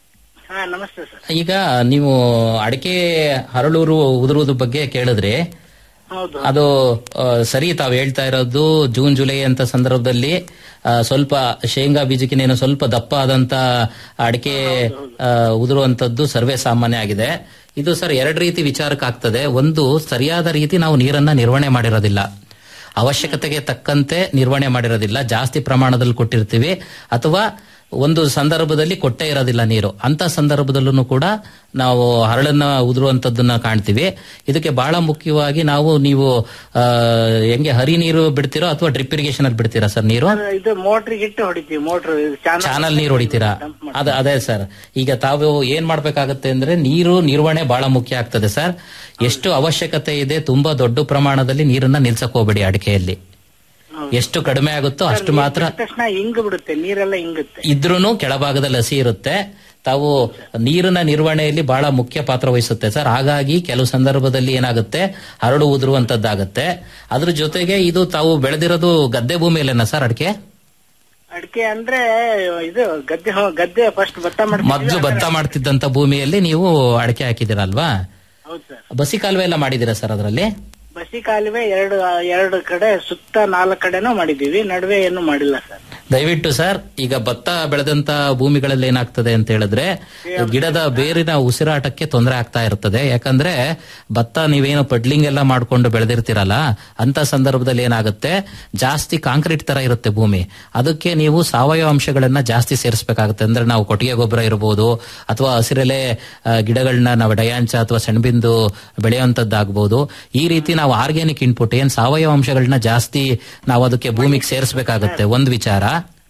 ಹಾ ನಮಸ್ತೆ ಸರ್ ಈಗ ನೀವು ಅಡಿಕೆ ಹರಳೂರು ಉದುರುವುದು ಬಗ್ಗೆ ಕೇಳಿದ್ರಿ ಹೌದು ಅದು ಆ, ಸರಿ ತಾವು ಹೇಳ್ತಾ ಇರೋದು ಜೂನ್ ಜುಲೈ ಅಂತ ಸಂದರ್ಭದಲ್ಲಿ ಆ, ಸ್ವಲ್ಪ ಶೇಂಗಾ ಬೀಜಕ್ಕಿನೇನು ಸ್ವಲ್ಪ ದಪ್ಪ ಆದಂತ ಅಡಿಕೆ ಆ, ಉದುರುವಂತದ್ದು ಸರ್ವೇ ಸಾಮಾನ್ಯ ಆಗಿದೆ ಇದು ಸರ್ ಎರಡು ರೀತಿ ವಿಚಾರಕ್ಕೆ ಆಗ್ತದೆ ಒಂದು ಸರಿಯಾದ ರೀತಿ ನಾವು ನೀರನ್ನ ನಿರ್ವಹಣೆ ಮಾಡಿರೋದಿಲ್ಲ ಅವಶ್ಯಕತೆಗೆ ತಕ್ಕಂತೆ ನಿರ್ವಹಣೆ ಮಾಡಿರೋದಿಲ್ಲ ಜಾಸ್ತಿ ಪ್ರಮಾಣದಲ್ಲಿ ಕೊಟ್ಟಿರ್ತೀವಿ ಅಥವಾ ಒಂದು ಸಂದರ್ಭದಲ್ಲಿ ಕೊಟ್ಟೇ ಇರೋದಿಲ್ಲ ನೀರು ಅಂತ ಸಂದರ್ಭದಲ್ಲೂ ಕೂಡ ನಾವು ಹರಳನ್ನ ಉದುರುವಂತದ್ದನ್ನ ಕಾಣ್ತೀವಿ ಇದಕ್ಕೆ ಬಹಳ ಮುಖ್ಯವಾಗಿ ನಾವು ನೀವು ಆ, ಹೆಂಗೆ ಹರಿ ನೀರು ಬಿಡ್ತೀರೋ ಅಥವಾ ಡ್ರಿಪ್ ಇರಿಗೇಷನ್ ಅಲ್ಲಿ ಬಿಡ್ತೀರಾ ಸರ್ ನೀರು ಸರ್, ಇದು ಮೋಟ್ರಿಗೆ ಇಟ್ಟು ಹೊಡಿತೀವಿ ಮೋಟ್ರ್ ಚಾನಲ್ ನೀರು ಹೊಡಿತೀರಾ ಅದ ಅದೇ ಸರ್ ಈಗ ತಾವು ಏನ್ ಮಾಡ್ಬೇಕಾಗತ್ತೆ ಅಂದ್ರೆ ನೀರು ನಿರ್ವಹಣೆ ಬಹಳ ಮುಖ್ಯ ಆಗ್ತದೆ ಸರ್ ಎಷ್ಟು ಅವಶ್ಯಕತೆ ಇದೆ ತುಂಬಾ ದೊಡ್ಡ ಪ್ರಮಾಣದಲ್ಲಿ ನೀರನ್ನ ನಿಲ್ಸಕ್ ಹೋಗ್ಬೇಡಿ ಅಡಿಕೆಯಲ್ಲಿ ಎಷ್ಟು ಕಡಿಮೆ ಆಗುತ್ತೋ ಅಷ್ಟು ಮಾತ್ರ ತಕ್ಷಣ ಹಿಂಗ್ ಬಿಡುತ್ತೆ ನೀರೆಲ್ಲ ಹಿಂಗುತ್ತೆ ಇದ್ರೂನು ಕೆಳಭಾಗದಲ್ಲಿ ಹಸಿ ಇರುತ್ತೆ ತಾವು ನೀರಿನ ನಿರ್ವಹಣೆಯಲ್ಲಿ ಬಹಳ ಮುಖ್ಯ ಪಾತ್ರ ವಹಿಸುತ್ತೆ ಸರ್ ಹಾಗಾಗಿ ಕೆಲವು ಸಂದರ್ಭದಲ್ಲಿ ಏನಾಗುತ್ತೆ ಹರಡು ಉದುರುವಂತದ್ದಾಗತ್ತೆ ಅದ್ರ ಜೊತೆಗೆ ಇದು ತಾವು ಬೆಳೆದಿರೋದು ಗದ್ದೆ ಭೂಮಿಯಲ್ಲೇನಾ ಸರ್ ಅಡಿಕೆ ಅಡಿಕೆ ಅಂದ್ರೆ ಇದು ಗದ್ದೆ ಹೋ- ಗದ್ದೆ ಫಸ್ಟ್ ಭತ್ತ ಮಾಡ್ತೀವಿ ಮೊದ್ಲು ಭತ್ತ ಮಾಡ್ತಿದ್ದಂತ ಭೂಮಿಯಲ್ಲಿ ನೀವು ಅಡಿಕೆ ಹಾಕಿದಿರಲ್ವಾ ಹೌದು ಸರ್ ಬಸಿ ಕಾಲುವೆ ಎಲ್ಲ ಮಾಡಿದಿರಾ ಸರ್ ಅದರಲ್ಲಿ ಬಸಿ ಕಾಲುವೆ ಎರಡು ಎರಡು ಕಡೆ ಸುತ್ತ ನಾಲ್ಕು ಕಡೆನೂ ಮಾಡಿದೀವಿ ನಡುವೆ ಏನು ಮಾಡಿಲ್ಲ ಸರ್ ದಯವಿಟ್ಟು ಸರ್ ಈಗ ಭತ್ತ ಬೆಳೆದಂತ ಭೂಮಿಗಳಲ್ಲಿ ಏನಾಗ್ತದೆ ಅಂತ ಹೇಳಿದ್ರೆ ಗಿಡದ ಬೇರಿನ ಉಸಿರಾಟಕ್ಕೆ ತೊಂದರೆ ಆಗ್ತಾ ಇರ್ತದೆ ಯಾಕಂದ್ರೆ ಭತ್ತ ನೀವೇನು ಪಡ್ಲಿಂಗ್ ಎಲ್ಲ ಮಾಡ್ಕೊಂಡು ಬೆಳೆದಿರ್ತೀರಲ್ಲ ಅಂತ ಸಂದರ್ಭದಲ್ಲಿ ಏನಾಗುತ್ತೆ ಜಾಸ್ತಿ ಕಾಂಕ್ರೀಟ್ ತರ ಇರುತ್ತೆ ಭೂಮಿ ಅದಕ್ಕೆ ನೀವು ಸಾವಯವ ಅಂಶಗಳನ್ನ ಜಾಸ್ತಿ ಸೇರಿಸಬೇಕಾಗುತ್ತೆ ಅಂದ್ರೆ ನಾವು ಕೊಟ್ಟಿಗೆ ಗೊಬ್ಬರ ಇರಬಹುದು ಅಥವಾ ಹಸಿರೆಲೆ ಆ, ಗಿಡಗಳನ್ನ ನಾವು ಡಯಾಂಚ ಅಥವಾ ಸೆಣಬಿಂದು ಬೆಳೆಯುವಂತದ್ದಾಗಬಹುದು ಈ ರೀತಿ ನಾವು ಆರ್ಗ್ಯಾನಿಕ್ ಇನ್ಪುಟ್ ಏನ್ ಸಾವಯವ ಅಂಶಗಳನ್ನ ಜಾಸ್ತಿ ನಾವು ಅದಕ್ಕೆ ಭೂಮಿಗೆ ಸೇರಿಸಬೇಕಾಗುತ್ತೆ ಒಂದು ವಿಚಾರ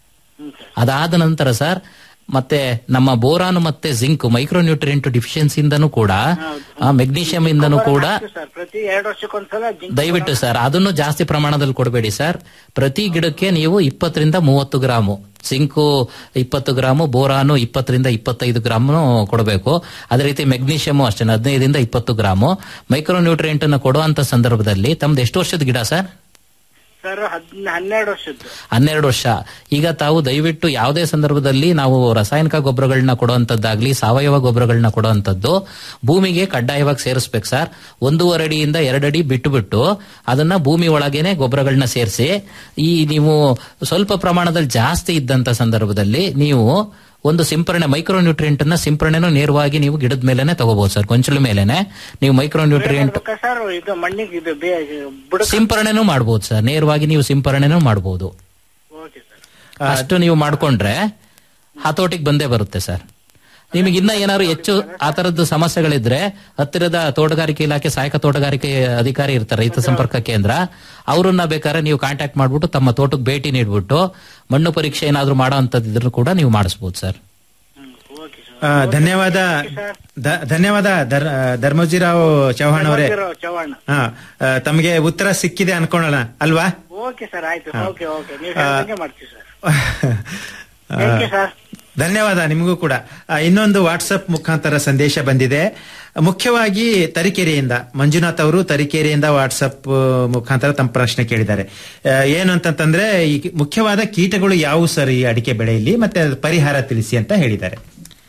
ಅದಾದ ನಂತರ ಸರ್ ಮತ್ತೆ ನಮ್ಮ ಬೋರಾನ್ ಮತ್ತೆ ಜಿಂಕ್ ಮೈಕ್ರೋ ನ್ಯೂಟ್ರಿಯೆಂಟ್ ಡಿಫಿಷಿಯನ್ಸಿಯಿಂದನೂ ಕೂಡ ಮೆಗ್ನೀಷಿಯಂ ಇಂದನೂ ಕೂಡ ಸರ್ ಪ್ರತಿ ಎರಡು ವರ್ಷಕ್ಕೊಂದ್ಸಲ ಜಿಂಕ್ ದಯವಿಟ್ಟು ಸರ್ ಅದನ್ನು ಜಾಸ್ತಿ ಪ್ರಮಾಣದಲ್ಲಿ ಕೊಡಬೇಡಿ ಸರ್ ಪ್ರತಿ ಗಿಡಕ್ಕೆ ನೀವು ಇಪ್ಪತ್ತರಿಂದ ಮೂವತ್ತು ಗ್ರಾಮು ಜಿಂಕು ಇಪ್ಪತ್ತು ಗ್ರಾಮು ಬೋರಾನು ಇಪ್ಪತ್ತರಿಂದ ಇಪ್ಪತ್ತೈದು ಗ್ರಾಮು ಕೊಡಬೇಕು ಅದೇ ರೀತಿ ಮೆಗ್ನೀಷಿಯಮು ಅಷ್ಟೇ ಹದಿನೈದರಿಂದ ಇಪ್ಪತ್ತು ಗ್ರಾಮು ಮೈಕ್ರೋ ನ್ಯೂಟ್ರಿಯೆಂಟ್ ಅನ್ನು ಕೊಡುವಂತ ಸಂದರ್ಭದಲ್ಲಿ ತಮ್ದು ಎಷ್ಟು ವರ್ಷದ ಗಿಡ ಸರ್ ಸರ್ ಹದ್ ಹನ್ನೆರಡು ವರ್ಷದ್ದು ಹನ್ನೆರಡು ವರ್ಷ ಈಗ ತಾವು ದಯವಿಟ್ಟು ಯಾವುದೇ ಸಂದರ್ಭದಲ್ಲಿ ನಾವು ರಾಸಾಯನಿಕ ಗೊಬ್ಬರಗಳನ್ನ ಕೊಡುವಂತದ್ದಾಗ್ಲಿ ಸಾವಯವ ಗೊಬ್ಬರಗಳನ್ನ ಕೊಡುವಂತದ್ದು ಭೂಮಿಗೆ ಕಡ್ಡಾಯವಾಗಿ ಸೇರಿಸ್ಬೇಕು ಸರ್ ಒಂದೂವರೆ ಅಡಿಯಿಂದ ಎರಡಡಿ ಬಿಟ್ಟು ಬಿಟ್ಟು ಅದನ್ನ ಭೂಮಿ ಒಳಗೇನೆ ಗೊಬ್ಬರಗಳನ್ನ ಸೇರಿಸಿ ಈ ನೀವು ಸ್ವಲ್ಪ ಪ್ರಮಾಣದಲ್ಲಿ ಜಾಸ್ತಿ ಇದ್ದಂತ ಸಂದರ್ಭದಲ್ಲಿ ನೀವು ಒಂದು ಸಿಂಪರಣೆ ಮೈಕ್ರೋ ನ್ಯೂಟ್ರಿಯೆಂಟ್ ಅನ್ನ ಸಿಂಪರಣೆನೂ ನೇರವಾಗಿ ನೀವು ಗಿಡದ ಮೇಲೆನೆ ತಗೋಬಹುದು ಸರ್ ಕೊಂಚಲು ಮೇಲೆನೆ ನೀವು ಮೈಕ್ರೋ ನ್ಯೂಟ್ರಿಯೆಂಟ್ ಸರ್ ಇದು ಮಣ್ಣಿಗೆ ಇದು ಬೇ ಬುಡ ಸಿಂಪರಣೆನೂ ಮಾಡಬಹುದು ಸರ್ ನೇರವಾಗಿ ನೀವು ಸಿಂಪರಣೆನೂ ಮಾಡಬಹುದು ಅಷ್ಟು ನೀವು ಮಾಡ್ಕೊಂಡ್ರೆ ಹತೋಟಿಗೆ ಬಂದೇ ಬರುತ್ತೆ ಸರ್ ನಿಮಗೆ ಇನ್ನ ಏನಾದ್ರು ಹೆಚ್ಚು ಆ ತರದ್ದು ಸಮಸ್ಯೆಗಳಿದ್ರೆ ಹತ್ತಿರದ ತೋಟಗಾರಿಕೆ ಇಲಾಖೆ ಸಹಾಯಕ ತೋಟಗಾರಿಕೆ ಅಧಿಕಾರಿ ಇರ್ತಾರೆ ರೈತ ಸಂಪರ್ಕ ಕೇಂದ್ರ ಅವರನ್ನ ಬೇಕಾದ್ರೆ ನೀವು ಕಾಂಟ್ಯಾಕ್ಟ್ ಮಾಡ್ಬಿಟ್ಟು ತಮ್ಮ ತೋಟಕ್ಕೆ ಭೇಟಿ ನೀಡ್ಬಿಟ್ಟು ಮಣ್ಣು ಪರೀಕ್ಷೆ ಏನಾದ್ರು ಮಾಡೋ ಅಂತದಿದ್ರು ಕೂಡ ನೀವು ಮಾಡಿಸ್ಬೋದು ಸರ್ ಆ, ಧನ್ಯವಾದ ಧ- ಧನ್ಯವಾದ ಧರ್- ಧರ್ಮೋಜಿರಾವ್ ಚೌಹಾಣ್ ಅವರೇ ಧರ್ಮೋಜಿರಾವ್ ಚವ್ಹಾಣ್ ಹಾ ಆ, ತಮಗೆ ಉತ್ತರ ಸಿಕ್ಕಿದೆ ಅನ್ಕೊಳ್ಳೋಣ ಅಲ್ವಾ ಓಕೆ ಸರ್ ಆಯ್ತು ಹಾ. ಓಕೆ ಓಕೆ ನೀವು ಆ, ಹೇಳ್ದಂಗೆ ಮಾಡ್ತೀವಿ ಸರ್ ಆ, Thank you, sir. ಧನ್ಯವಾದ ನಿಮಗೂ ಕೂಡ ಆ, ಇನ್ನೊಂದು ವಾಟ್ಸಪ್ ಮುಖಾಂತರ ಸಂದೇಶ ಬಂದಿದೆ ಮುಖ್ಯವಾಗಿ ತರೀಕೆರೆಯಿಂದ ಮಂಜುನಾಥ್ ಅವರು ತರೀಕೆರೆಯಿಂದ ವಾಟ್ಸಪ್ ಆ, ಮುಖಾಂತರ ತಮ್ಮ ಪ್ರಶ್ನೆ ಕೇಳಿದ್ದಾರೆ ಆ, ಏನು ಅಂತಂತಂದ್ರೆ ಈ ಮುಖ್ಯವಾದ ಕೀಟಗಳು ಯಾವುವು ಸರ್ ಈ ಅಡಿಕೆ ಬೆಳೆಯಲ್ಲಿ ಮತ್ತೆ ಅದ್ರ ಪರಿಹಾರ ತಿಳಿಸಿ ಅಂತ ಹೇಳಿದ್ದಾರೆ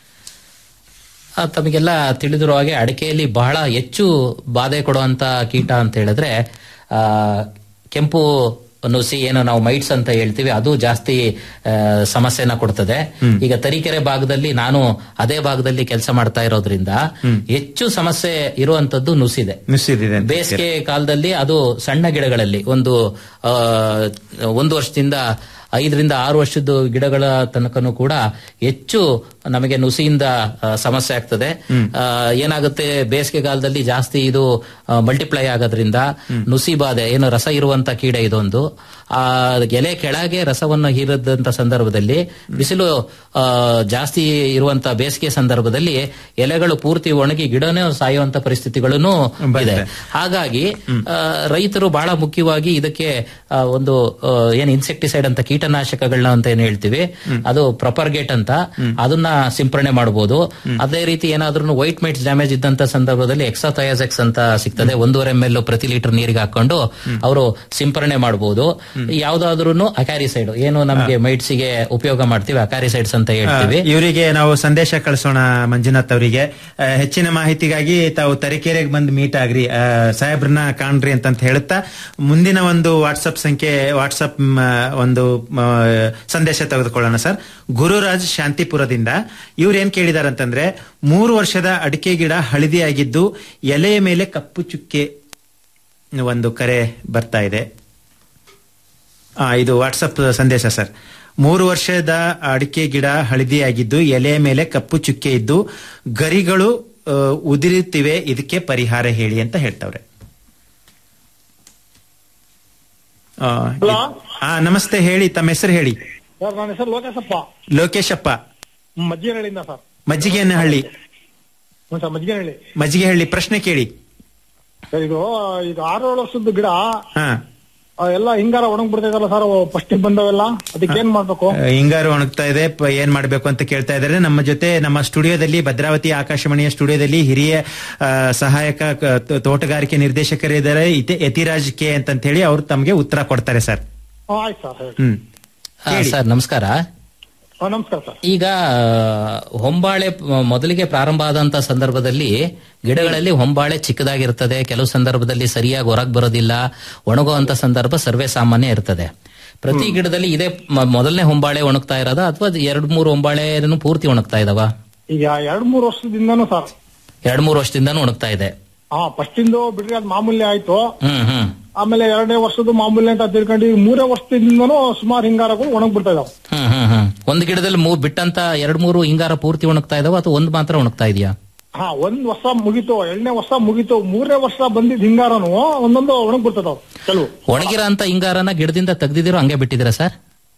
ಆ, ತಮಗೆಲ್ಲ ತಿಳಿದಿರೋ ಹಾಗೆ ಅಡಿಕೆಯಲ್ಲಿ ಬಹಳ ಹೆಚ್ಚು ಬಾಧೆ ಕೊಡುವಂತ ಕೀಟ ಅಂತ ಹೇಳಿದ್ರೆ ಆ, ಕೆಂಪು ನುಸಿ ಏನು ನಾವು ಮೈಟ್ಸ್ ಅಂತ ಹೇಳ್ತೀವಿ ಅದು ಜಾಸ್ತಿ ಆ, ಸಮಸ್ಯೆನ ಕೊಡ್ತದೆ ಈಗ ತರೀಕೆರೆ ಭಾಗದಲ್ಲಿ ನಾನು ಅದೇ ಭಾಗದಲ್ಲಿ ಕೆಲಸ ಮಾಡ್ತಾ ಇರೋದ್ರಿಂದ ಹೆಚ್ಚು ಸಮಸ್ಯೆ ಇರುವಂತದ್ದು ನುಸಿದೆ ನುಸಿದಿದೆ ಅಂತ ಬೇಸಿಗೆ ಕಾಲದಲ್ಲಿ ಅದು ಸಣ್ಣ ಗಿಡಗಳಲ್ಲಿ ಒಂದು ಆ, ಒಂದು ವರ್ಷದಿಂದ ಐದರಿಂದ ಆರು ವರ್ಷದ ಗಿಡಗಳ ತನಕನೂ ಕೂಡ ಹೆಚ್ಚು ನಮಗೆ ನುಸಿಯಿಂದ ಆ, ಸಮಸ್ಯೆ ಆಗ್ತದೆ ಆ, ಏನಾಗುತ್ತೆ ಬೇಸಿಗೆ ಕಾಲದಲ್ಲಿ ಜಾಸ್ತಿ ಇದು ಮಲ್ಟಿಪ್ಲೈ ಆಗೋದ್ರಿಂದ ನುಸಿ ಬಾಧೆ ಏನು ರಸ ಇರುವಂತ ಕೀಡೆ ಇದೊಂದು ಆ ಎಲೆ ಕೆಳಗೆ ರಸವನ್ನು ಹೀರದಂತ ಸಂದರ್ಭದಲ್ಲಿ ಬಿಸಿಲು ಆ, ಜಾಸ್ತಿ ಇರುವಂತ ಬೇಸಿಗೆ ಸಂದರ್ಭದಲ್ಲಿ ಎಲೆಗಳು ಪೂರ್ತಿ ಒಣಗಿ ಗಿಡನೇ ಸಾಯುವಂತ ಪರಿಸ್ಥಿತಿಗಳನ್ನು ಇದೆ ಹಾಗಾಗಿ ಆ, ರೈತರು ಬಹಳ ಮುಖ್ಯವಾಗಿ ಇದಕ್ಕೆ ಆ, ಒಂದು ಆ, ಏನ್ ಇನ್ಸೆಕ್ಟಿಸೈಡ್ ಅಂತ ಕೀಟನಾಶಕಗಳನ್ನ ಅಂತ ಏನ್ ಹೇಳ್ತೀವಿ ಅದು ಪ್ರೊಪರ್ಗೇಟ್ ಅಂತ ಅದನ್ನ ಸಿಂಪರಣೆ ಮಾಡಬಹುದು ಅದೇ ರೀತಿ ಏನಾದ್ರೂ ವೈಟ್ ಮೈಟ್ಸ್ ಡ್ಯಾಮೇಜ್ ಇದ್ದಂತ ಸಂದರ್ಭದಲ್ಲಿ ಎಕ್ಸಾಥಯಾಸೆಕ್ಸ್ ಅಂತ ಸಿಗ್ತದೆ ಒಂದೂವರೆ ಎಂ ಎಲ್ ಪ್ರತಿ ಲೀಟರ್ ನೀರಿಗೆ ಹಾಕೊಂಡು ಅವರು ಸಿಂಪರಣೆ ಮಾಡಬಹುದು ಯಾವ್ದಾದ್ರು ಅಕ್ಯಾರಿಸೈಡ್ ಏನು ನಮಗೆ ಮೈಟ್ಸ್ ಗೆ ಉಪಯೋಗ ಮಾಡ್ತೀವಿ ಅಕ್ಯಾರಿಸೈಡ್ಸ್ ಅಂತ ಹೇಳ್ತೀವಿ ಇವರಿಗೆ ನಾವು ಸಂದೇಶ ಕಳಿಸೋಣ ಮಂಜುನಾಥ್ ಅವರಿಗೆ ಆ, ಹೆಚ್ಚಿನ ಮಾಹಿತಿಗಾಗಿ ತಾವು ತರೀಕೆರೆಗೆ ಬಂದು ಮೀಟ್ ಆಗ್ರಿ ಆ, ಸಾಹೇಬ್ರನ್ನ ಕಾಣ್ರಿ ಅಂತ ಹೇಳುತ್ತಾ ಮುಂದಿನ ಒಂದು ವಾಟ್ಸಪ್ ಸಂಖ್ಯೆ ವಾಟ್ಸಪ್ ಮ್, ಒಂದು ಮ, ಸಂದೇಶ ತೆಗೆದುಕೊಳ್ಳೋಣ ಸರ್ ಗುರುರಾಜ್ ಶಾಂತಿಪುರದಿಂದ ಇವ್ರು ಏನ್ ಕೇಳಿದಾರೆ ಅಂತಂದ್ರೆ ಮೂರು ವರ್ಷದ ಅಡಿಕೆ ಗಿಡ ಹಳದಿಯಾಗಿದ್ದು ಎಲೆಯ ಮೇಲೆ ಕಪ್ಪು ಚುಕ್ಕೆ ಒಂದು ಕರೆ ಬರ್ತಾ ಇದೆ ಆ, ಇದು ವಾಟ್ಸಪ್ ಸಂದೇಶ ಸರ್ ಮೂರು ವರ್ಷದ ಅಡಿಕೆ ಗಿಡ ಹಳದಿಯಾಗಿದ್ದು ಎಲೆಯ ಮೇಲೆ ಕಪ್ಪು ಚುಕ್ಕೆ ಇದ್ದು ಗರಿಗಳು ಆ, ಉದುರುತ್ತಿವೆ ಇದಕ್ಕೆ ಪರಿಹಾರ ಹೇಳಿ ಅಂತ ಹೇಳ್ತಾವ್ರೆ ಆ, ಆ ನಮಸ್ತೆ ಹೇಳಿ ತಮ್ಮ ಹೆಸರು ಹೇಳಿ ಸರ್ ನನ್ನ ಹೆಸರು ಲೋಕೇಶಪ್ಪ ಲೋಕೇಶಪ್ಪ ಮಜ್ಜಿಗೆಹಳ್ಳಿಯಿಂದ ಸರ್ ಮಜ್ಜಿಗೆಯನ್ನಹಳ್ಳಿ ಹ್ಞೂ ಸರ್ ಮಜ್ಜಿಗೆಹಳ್ಳಿ ಮಜ್ಜಿಗೆಹಳ್ಳಿ ಪ್ರಶ್ನೆ ಕೇಳಿ ಸರ್ ಇದು ಈಗ ಆರು ಏಳು ವರ್ಷದ ಗಿಡ ಹಾ ಆ, ಎಲ್ಲ ಹಿಂಗಾರ ಒಣಗ್ ಬಿಡ್ತೈತಲ್ಲ ಸರ್ ಫಸ್ಟ್ ಬಂದವೆಲ್ಲ ಅದಕ್ಕೆ ಏನ್ ಮಾಡ್ಬೇಕು ಆ, ಹಿಂಗಾರು ಒಣಗ್ತಾ ಇದೆ ಪ- ಏನ್ ಮಾಡ್ಬೇಕು ಅಂತ ಕೇಳ್ತಾ ಇದ್ದಾರೆ ನಮ್ಮ ಜೊತೆ ನಮ್ಮ ಸ್ಟುಡಿಯೋದಲ್ಲಿ ಭದ್ರಾವತಿ ಆಕಾಶವಾಣಿಯ ಸ್ಟುಡಿಯೋದಲ್ಲಿ ಹಿರಿಯ ಆ, ಸಹಾಯಕ ಕ- ತೋ- ತೋಟಗಾರಿಕೆ ನಿರ್ದೇಶಕರಿದ್ದಾರೆ ಇತೆ- ಯತಿರಾಜ್ ಕೆ ಅಂತ ಹೇಳಿ ಅವ್ರು ತಮಗೆ ಉತ್ತರ ಕೊಡ್ತಾರೆ ಸರ್ ಹಾ, ಆಯ್ತು ಸರ್ ಹೇಳಿ ಹ್ಮ್ ಆ, ಸರ್ ನಮಸ್ಕಾರ ಹಾ, ನಮಸ್ಕಾರ ಸರ್ ಈಗ ಹೊಂಬಾಳೆ ಪ- ಮೊದಲಿಗೆ ಪ್ರಾರಂಭ ಆದಂತ ಸಂದರ್ಭದಲ್ಲಿ ಗಿಡಗಳಲ್ಲಿ ಹೊಂಬಾಳೆ ಚಿಕ್ಕದಾಗಿರ್ತದೆ ಕೆಲವು ಸಂದರ್ಭದಲ್ಲಿ ಸರಿಯಾಗಿ ಹೊರಗೆ ಬರೋದಿಲ್ಲ ಒಣಗುವಂತ ಸಂದರ್ಭ ಸರ್ವೇ ಸಾಮಾನ್ಯ ಇರ್ತದೆ ಪ್ರತಿ ಗಿಡದಲ್ಲಿ ಇದೇ ಮ- ಮೊದಲನೇ ಹೊಂಬಾಳೆ ಒಣಗ್ತಾ ಇರೋದ ಅಥವಾ ಎರಡ್ ಮೂರು ಹೊಂಬಾಳೆ ಪೂರ್ತಿ ಒಣಗ್ತಾ ಇದಾವ ಈಗ ಎರಡ್ ಮೂರು ವರ್ಷದಿಂದನೂ ಸರ್ ಎರಡ್ ಮೂರು ವರ್ಷದಿಂದನೂ ಒಣಗ್ತಾ ಇದೆ ಹಾ ಫಸ್ಟ್ ಇಂದು ಬಿಡ್ರಿ ಅದ್ ಮಾಮೂಲಿ ಆಯ್ತು ಹ್ಮ್ ಹ್ಮ್ ಆಮೇಲೆ ಎರಡನೇ ವರ್ಷದ ಮಾಮೂಲಿ ಅಂತ ತಿಳ್ಕೊಂಡು ಈಗ ಮೂರೇ ವರ್ಷದಿಂದನೂ ಸುಮಾರು ಹಿಂಗಾರಗಳು ಒಣಗ್ ಬಿಡ್ತಾ ಇದಾವೆ ಹ್ಮ್ ಹ್ಮ್ ಹ್ಮ್ ಒಂದು ಗಿಡದಲ್ಲಿ ಮೂ ಬಿಟ್ಟಂತ ಎರಡ್ ಮೂರು ಹಿಂಗಾರ ಪೂರ್ತಿ ಒಣಗ್ತಾ ಇದಾವ ಅಥವಾ ಒಂದು ಮಾತ್ರ ಒಣಗ್ತಾ ಇದೆಯಾ ಹಾ ಒಂದ್ ವರ್ಷ ಮುಗೀತು ಎರಡನೇ ವರ್ಷ ಮುಗೀತು ಮೂರನೇ ವರ್ಷ ಬಂದಿದ್ ಹಿಂಗಾರನು ಒಂದೊಂದು ಒಣಗ್ ಬಿಡ್ತದಾವ್ ಕೆಲವು ಒಣಗಿರೋ ಅಂತ ಹಿಂಗಾರನ ಗಿಡದಿಂದ ತೆಗ್ದಿದಿರೋ ಹಂಗೆ ಬಿಟ್ಟಿದ್ದೀರಾ ಸರ್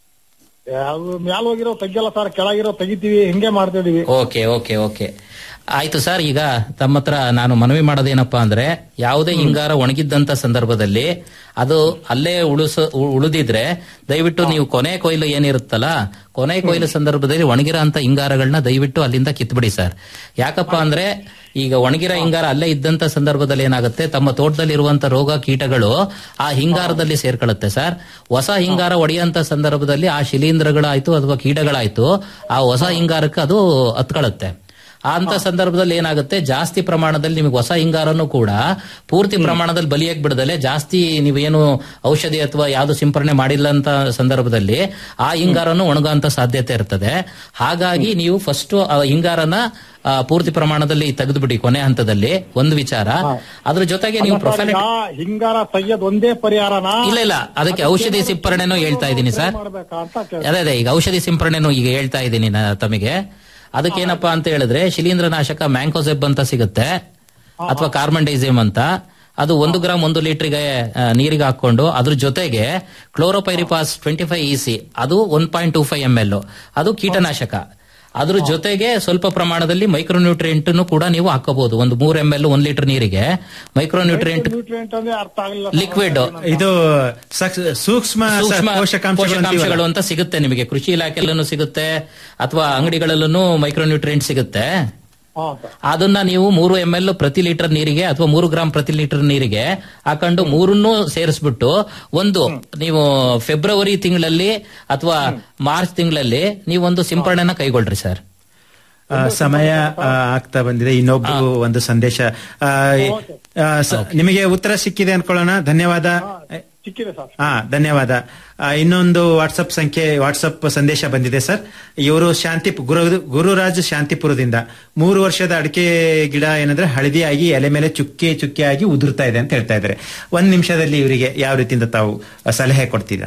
ಯಾವ ಮ್ಯಾಲ್ ಹೋಗಿರೋ ತೆಗಿಯಲ್ಲ ಸರ್ ಕೆಳಗಿರೋ ತೆಗಿತೀವಿ ಹಿಂಗೆ ಮಾಡ್ತಾ ಇದೀವಿ ಓಕೆ ಓಕೆ ಓಕೆ ಆಯ್ತು ಸರ್ ಈಗ ತಮ್ಮ ಹತ್ರ ನಾನು ಮನವಿ ಮಾಡೋದೇನಪ್ಪಾ ಅಂದ್ರೆ ಯಾವುದೇ ಹಿಂಗಾರ ಒಣಗಿದ್ದಂತ ಸಂದರ್ಭದಲ್ಲಿ ಅದು ಅಲ್ಲೇ ಉಳಿಸ ಉ- ಉಳಿದಿದ್ರೆ ದಯವಿಟ್ಟು ನೀವು ಕೊನೆ ಕೊಯ್ಲು ಏನಿರುತ್ತಲ್ಲ ಕೊನೆ ಕೊಯ್ಲು ಸಂದರ್ಭದಲ್ಲಿ ಒಣಗಿರೋ ಅಂತ ಹಿಂಗಾರಗಳನ್ನ ದಯವಿಟ್ಟು ಅಲ್ಲಿಂದ ಕಿತ್ಬಿಡಿ ಸರ್ ಯಾಕಪ್ಪ ಅಂದ್ರೆ ಈಗ ಒಣಗಿರೋ ಹಿಂಗಾರ ಅಲ್ಲೇ ಇದ್ದಂತ ಸಂದರ್ಭದಲ್ಲಿ ಏನಾಗುತ್ತೆ ತಮ್ಮ ತೋಟದಲ್ಲಿ ಇರುವಂತ ರೋಗ ಕೀಟಗಳು ಆ ಹಿಂಗಾರದಲ್ಲಿ ಸೇರ್ಕೊಳ್ಳುತ್ತೆ ಸರ್ ಹೊಸ ಹಿಂಗಾರ ಒಡೆಯಂತ ಸಂದರ್ಭದಲ್ಲಿ ಆ ಶಿಲೀಂಧ್ರಗಳಾಯ್ತು ಅಥವಾ ಕೀಟಗಳಾಯ್ತು ಆ ಹೊಸ ಹಿಂಗಾರಕ್ಕೆ ಅದು ಹತ್ಕೊಳ್ಳುತ್ತೆ ಅಂತ ಸಂದರ್ಭದಲ್ಲಿ ಏನಾಗುತ್ತೆ ಜಾಸ್ತಿ ಪ್ರಮಾಣದಲ್ಲಿ ನಿಮಗೆ ಹೊಸ ಹಿಂಗಾರನು ಕೂಡ ಪೂರ್ತಿ ಪ್ರಮಾಣದಲ್ಲಿ ಬಲಿಯಾಗಿ ಬಿಡದಲೆ ಜಾಸ್ತಿ ನೀವೇನು ಔಷಧಿ ಅಥವಾ ಯಾವ್ದು ಸಿಂಪರಣೆ ಮಾಡಿಲ್ಲ ಅಂತ ಸಂದರ್ಭದಲ್ಲಿ ಆ ಹಿಂಗಾರನು ಒಣಗುವಂತ ಸಾಧ್ಯತೆ ಇರ್ತದೆ ಹಾಗಾಗಿ ನೀವು ಫಸ್ಟ್ ಹಿಂಗಾರನ ಆ, ಪೂರ್ತಿ ಪ್ರಮಾಣದಲ್ಲಿ ತೆಗೆದುಬಿಡಿ ಕೊನೆ ಹಂತದಲ್ಲಿ ಒಂದು ವಿಚಾರ ಅದ್ರ ಜೊತೆಗೆ ನೀವು ಅಲ್ಲ ಸರ್, ಪ್ರೊಫೈಲ್ ಈಗ ಹಿಂಗಾರ ತೆಗಿಯೋದ್ ಒಂದೇ ಪರಿಹಾರನಾ ಇಲ್ಲ ಇಲ್ಲ ಅದಕ್ಕೆ ಔಷಧಿ ಸಿಂಪರಣೆನೂ ಹೇಳ್ತಾ ಇದ್ದೀನಿ ಸರ್ ಮಾಡ್ಬೇಕಾ ಅಂತ ಕೇಳ್ದೆ. ಅದೇ ಅದೇ ಈಗ ಔಷಧಿ ಸಿಂಪರಣೆನೂ ಈಗ ಹೇಳ್ತಾ ಇದ್ದೀನಿ ನಾ- ತಮಗೆ ಅದಕ್ಕೇನಪ್ಪಾ ಅಂತ ಹೇಳಿದ್ರೆ ಶಿಲೀಂಧ್ರನಾಶಕ ಮ್ಯಾಂಕೋಸೆಬ್ ಅಂತ ಸಿಗುತ್ತೆ ಅಥವಾ ಕಾರ್ಬನ್ ಡೈಸಿಮ್ ಅಂತ ಅದು ಒಂದು ಗ್ರಾಮ್ ಒಂದು ಲೀಟರ್ಗೆ ನೀರಿಗೆ ಹಾಕೊಂಡು ಅದ್ರ ಜೊತೆಗೆ chlorpyrifos twenty five E C ಅದು one point two five M L ಅದು ಕೀಟನಾಶಕ ಅದ್ರ ಜೊತೆಗೆ ಸ್ವಲ್ಪ ಪ್ರಮಾಣದಲ್ಲಿ ಮೈಕ್ರೋನ್ಯೂಟ್ರಿಯೆಂಟ್ ಕೂಡ ನೀವು ಹಾಕೋಬಹುದು ಒಂದು ಮೂರ್ ಎಂ ಎಲ್ ಒಂದ್ ಲೀಟರ್ ನೀರಿಗೆ ಮೈಕ್ರೋನ್ಯೂಟ್ರಿಯೆಂಟ್ ನ್ಯೂಟ್ರಿಯೆಂಟ್ ಅಂದ್ರೆ ಅರ್ಥ ಆಗಲಿಲ್ಲ ಲಿಕ್ವಿಡ್ ಇದು ಸಕ್- ಸೂಕ್ಷ್ಮ ಸ- ಸೂಕ್ಷ್ಮ ಪೋಷಕಾಂಶಗಳು ಪೋಷಕಾಂಶಗಳು ಅಂತೀವಲ್ಲ. ಅಂತ ಸಿಗುತ್ತೆ ನಿಮಗೆ ಕೃಷಿ ಇಲಾಖೆಯಲ್ಲೂ ಸಿಗುತ್ತೆ ಅಥವಾ ಅಂಗಡಿಗಳಲ್ಲೂ ಮೈಕ್ರೋನ್ಯೂಟ್ರಿಯೆಂಟ್ ಸಿಗುತ್ತೆ ಹಾ ಸರ್ ಅದನ್ನ ನೀವು ಮೂರು ಎಂ ಎಲ್ ಪ್ರತಿ ಲೀಟರ್ ನೀರಿಗೆ ಅಥವಾ ಮೂರು ಗ್ರಾಮ್ ಪ್ರತಿ ಲೀಟರ್ ನೀರಿಗೆ ಹಾಕೊಂಡು ಮೂರನ್ನು ಸೇರಿಸ್ಬಿಟ್ಟು ಒಂದು ನೀವು ಫೆಬ್ರವರಿ ತಿಂಗಳಲ್ಲಿ ಅಥವಾ ಮಾರ್ಚ್ ತಿಂಗಳಲ್ಲಿ ನೀವು ಒಂದು ಸಿಂಪರಣೆನ ಕೈಗೊಳ್ರಿ ಸರ್ ಆ, ಸಮಯ ಆ, ಆಗ್ತಾ ಬಂದಿದೆ ಇನ್ನೊಬ್ರು ಒಂದು ಸಂದೇಶ ಆ, ಆ, ಸ- ನಿಮಗೆ ಉತ್ತರ ಸಿಕ್ಕಿದೆ ಅನ್ಕೊಳ್ಳೋಣ ಧನ್ಯವಾದ ಸಿಕ್ಕಿದೆ ಸರ್ ಹಾ ಧನ್ಯವಾದ ಆ, ಇನ್ನೊಂದು ವಾಟ್ಸಪ್ ಸಂಖ್ಯೆ ವಾಟ್ಸಪ್ ಸಂದೇಶ ಬಂದಿದೆ ಸರ್ ಇವರು ಶಾಂತಿ ಗುರು ಗುರುರಾಜ್ ಶಾಂತಿಪುರದಿಂದ ಮೂರು ವರ್ಷದ ಅಡಿಕೆ ಗಿಡ ಏನಂದ್ರೆ ಹಳದಿಯಾಗಿ ಎಲೆ ಮೇಲೆ ಚುಕ್ಕೆ ಚುಕ್ಕೆ ಆಗಿ ಉದುರ್ತಾ ಇದೆ ಅಂತ ಹೇಳ್ತಾ ಇದ್ದಾರೆ ಒಂದ್ ನಿಮಿಷದಲ್ಲಿ ಇವರಿಗೆ ಯಾವ ರೀತಿಯಿಂದ ತಾವು ಆ, ಸಲಹೆ ಕೊಡ್ತೀರಾ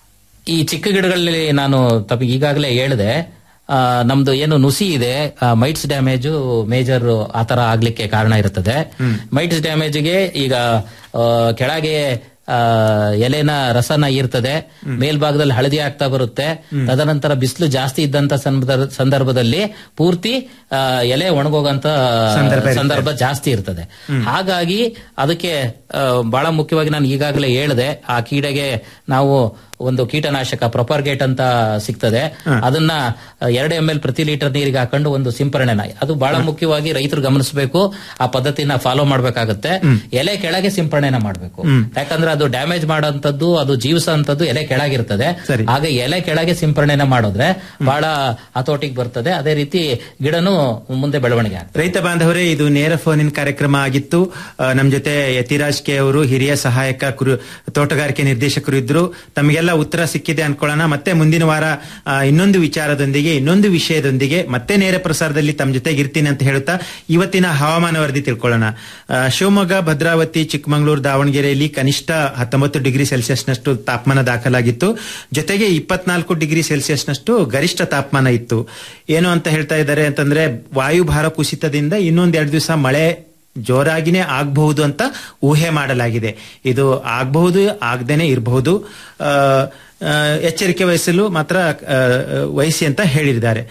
ಈ ಚಿಕ್ಕ ಗಿಡಗಳಲ್ಲಿ ನಾನು ತಮಗೆ ಈಗಾಗಲೇ ಹೇಳಿದೆ ಆ, ನಮ್ದು ಏನು ನುಸಿ ಇದೆ ಮೈಟ್ಸ್ ಡ್ಯಾಮೇಜು ಮೇಜರ್ ಆತರ ಆಗ್ಲಿಕ್ಕೆ ಕಾರಣ ಇರುತ್ತದೆ ಮೈಟ್ಸ್ ಡ್ಯಾಮೇಜ್ಗೆ ಈಗ ಆ, ಕೆಳಗೆ ಆ, ಎಲೆನ ರಸನ ಇರ್ತದೆ ಮೇಲ್ಭಾಗದಲ್ಲಿ ಹಳದಿ ಆಗ್ತಾ ಬರುತ್ತೆ ತದನಂತರ ಬಿಸಿಲು ಜಾಸ್ತಿ ಇದ್ದಂತ ಸಂದರ್ಭ- ಸಂದರ್ಭದಲ್ಲಿ ಪೂರ್ತಿ ಆ, ಎಲೆ ಒಣಗೋಗಂತ ಸಂದರ್ಭ ಇರುತ್ತೆ. ಸಂದರ್ಭ ಜಾಸ್ತಿ ಇರ್ತದೆ ಹಾಗಾಗಿ ಅದಕ್ಕೆ ಆ, ಬಹಳ ಮುಖ್ಯವಾಗಿ ನಾನು ಈಗಾಗಲೇ ಹೇಳಿದೆ ಆ ಕೀಡೆಗೆ ನಾವು ಒಂದು ಕೀಟನಾಶಕ ಪ್ರೊಪರ್ಗೇಟ್ ಅಂತ ಸಿಗ್ತದೆ ಅದನ್ನ ಎರಡು ಎಂ ಎಲ್ ಪ್ರತಿ ಲೀಟರ್ ನೀರಿಗೆ ಹಾಕೊಂಡು ಒಂದು ಸಿಂಪರಣೆನ ಅದು ಬಹಳ ಮುಖ್ಯವಾಗಿ ರೈತರು ಗಮನಿಸಬೇಕು ಆ ಪದ್ಧತಿನ ಫಾಲೋ ಮಾಡ್ಬೇಕಾಗತ್ತೆ ಎಲೆ ಕೆಳಗೆ ಸಿಂಪರಣೆನ ಮಾಡಬೇಕು ಯಾಕಂದ್ರೆ ಅದು ಡ್ಯಾಮೇಜ್ ಮಾಡೋಂಥದ್ದು ಅದು ಜೀವಿಸೋಂಥದ್ದು ಎಲೆ ಕೆಳಗಿರ್ತದೆ ಆಗ ಎಲೆ ಕೆಳಗೆ ಸಿಂಪರಣೆನ ಮಾಡಿದ್ರೆ ಬಹಳ ಹತೋಟಿಗೆ ಬರ್ತದೆ ಅದೇ ರೀತಿ ಗಿಡನು ಮುಂದೆ ಬೆಳವಣಿಗೆ ಆಗ್ತದೆ ರೈತ ಬಾಂಧವರೇ ಇದು ನೇರ ಫೋನಿನ ಕಾರ್ಯಕ್ರಮ ಆಗಿತ್ತು ಆ, ನಮ್ ಜೊತೆ ಯತಿರಾಜ್ ಕೆ ಅವರು ಹಿರಿಯ ಸಹಾಯಕ ಕುರು ತೋಟಗಾರಿಕೆ ನಿರ್ದೇಶಕರು ಇದ್ರು ತಮಗೆಲ್ಲ ಉತ್ತರ ಸಿಕ್ಕಿದೆ ಅನ್ಕೊಳ್ಳೋಣ ಮತ್ತೆ ಮುಂದಿನ ವಾರ ಆ, ಇನ್ನೊಂದು ವಿಚಾರದೊಂದಿಗೆ ಇನ್ನೊಂದು ವಿಷಯದೊಂದಿಗೆ ಮತ್ತೆ ನೇರ ಪ್ರಸಾರದಲ್ಲಿ ತಮ್ಮ ಜೊತೆಗೆ ಇರ್ತೀನಿ ಅಂತ ಹೇಳುತ್ತಾ ಇವತ್ತಿನ ಹವಾಮಾನ ವರದಿ ತಿಳ್ಕೊಳ್ಳೋಣ ಆ, ಶಿವಮೊಗ್ಗ ಭದ್ರಾವತಿ ಚಿಕ್ಕಮಗಳೂರು ದಾವಣಗೆರೆಯಲ್ಲಿ ಕನಿಷ್ಠ ಹತ್ತೊಂಬತ್ತು ಡಿಗ್ರಿ ಸೆಲ್ಸಿಯಸ್ನಷ್ಟು ತಾಪಮಾನ ದಾಖಲಾಗಿತ್ತು ಜೊತೆಗೆ ಇಪ್ಪತ್ನಾಲ್ಕು ಡಿಗ್ರಿ ಸೆಲ್ಸಿಯಸ್ನಷ್ಟು ಗರಿಷ್ಠ ತಾಪಮಾನ ಇತ್ತು ಏನು ಅಂತ ಹೇಳ್ತಾ ಇದ್ದಾರೆ ಅಂತಂದ್ರೆ ವಾಯುಭಾರ ಕುಸಿತದಿಂದ ಇನ್ನೊಂದ್ ಎರಡು ದಿವಸ ಮಳೆ ಜೋರಾಗಿನೇ ಆಗಬಹುದು ಅಂತ ಊಹೆ ಮಾಡಲಾಗಿದೆ ಇದು ಆಗಬಹುದು ಆಗದೇನೆ ಇರಬಹುದು ಆ, ಆ, ಎಚ್ಚರಿಕೆ ವಹಿಸಲು ಮಾತ್ರ ಆ, ವಹಿಸಿ ಅಂತ ಹೇಳಿದ್ದಾರೆ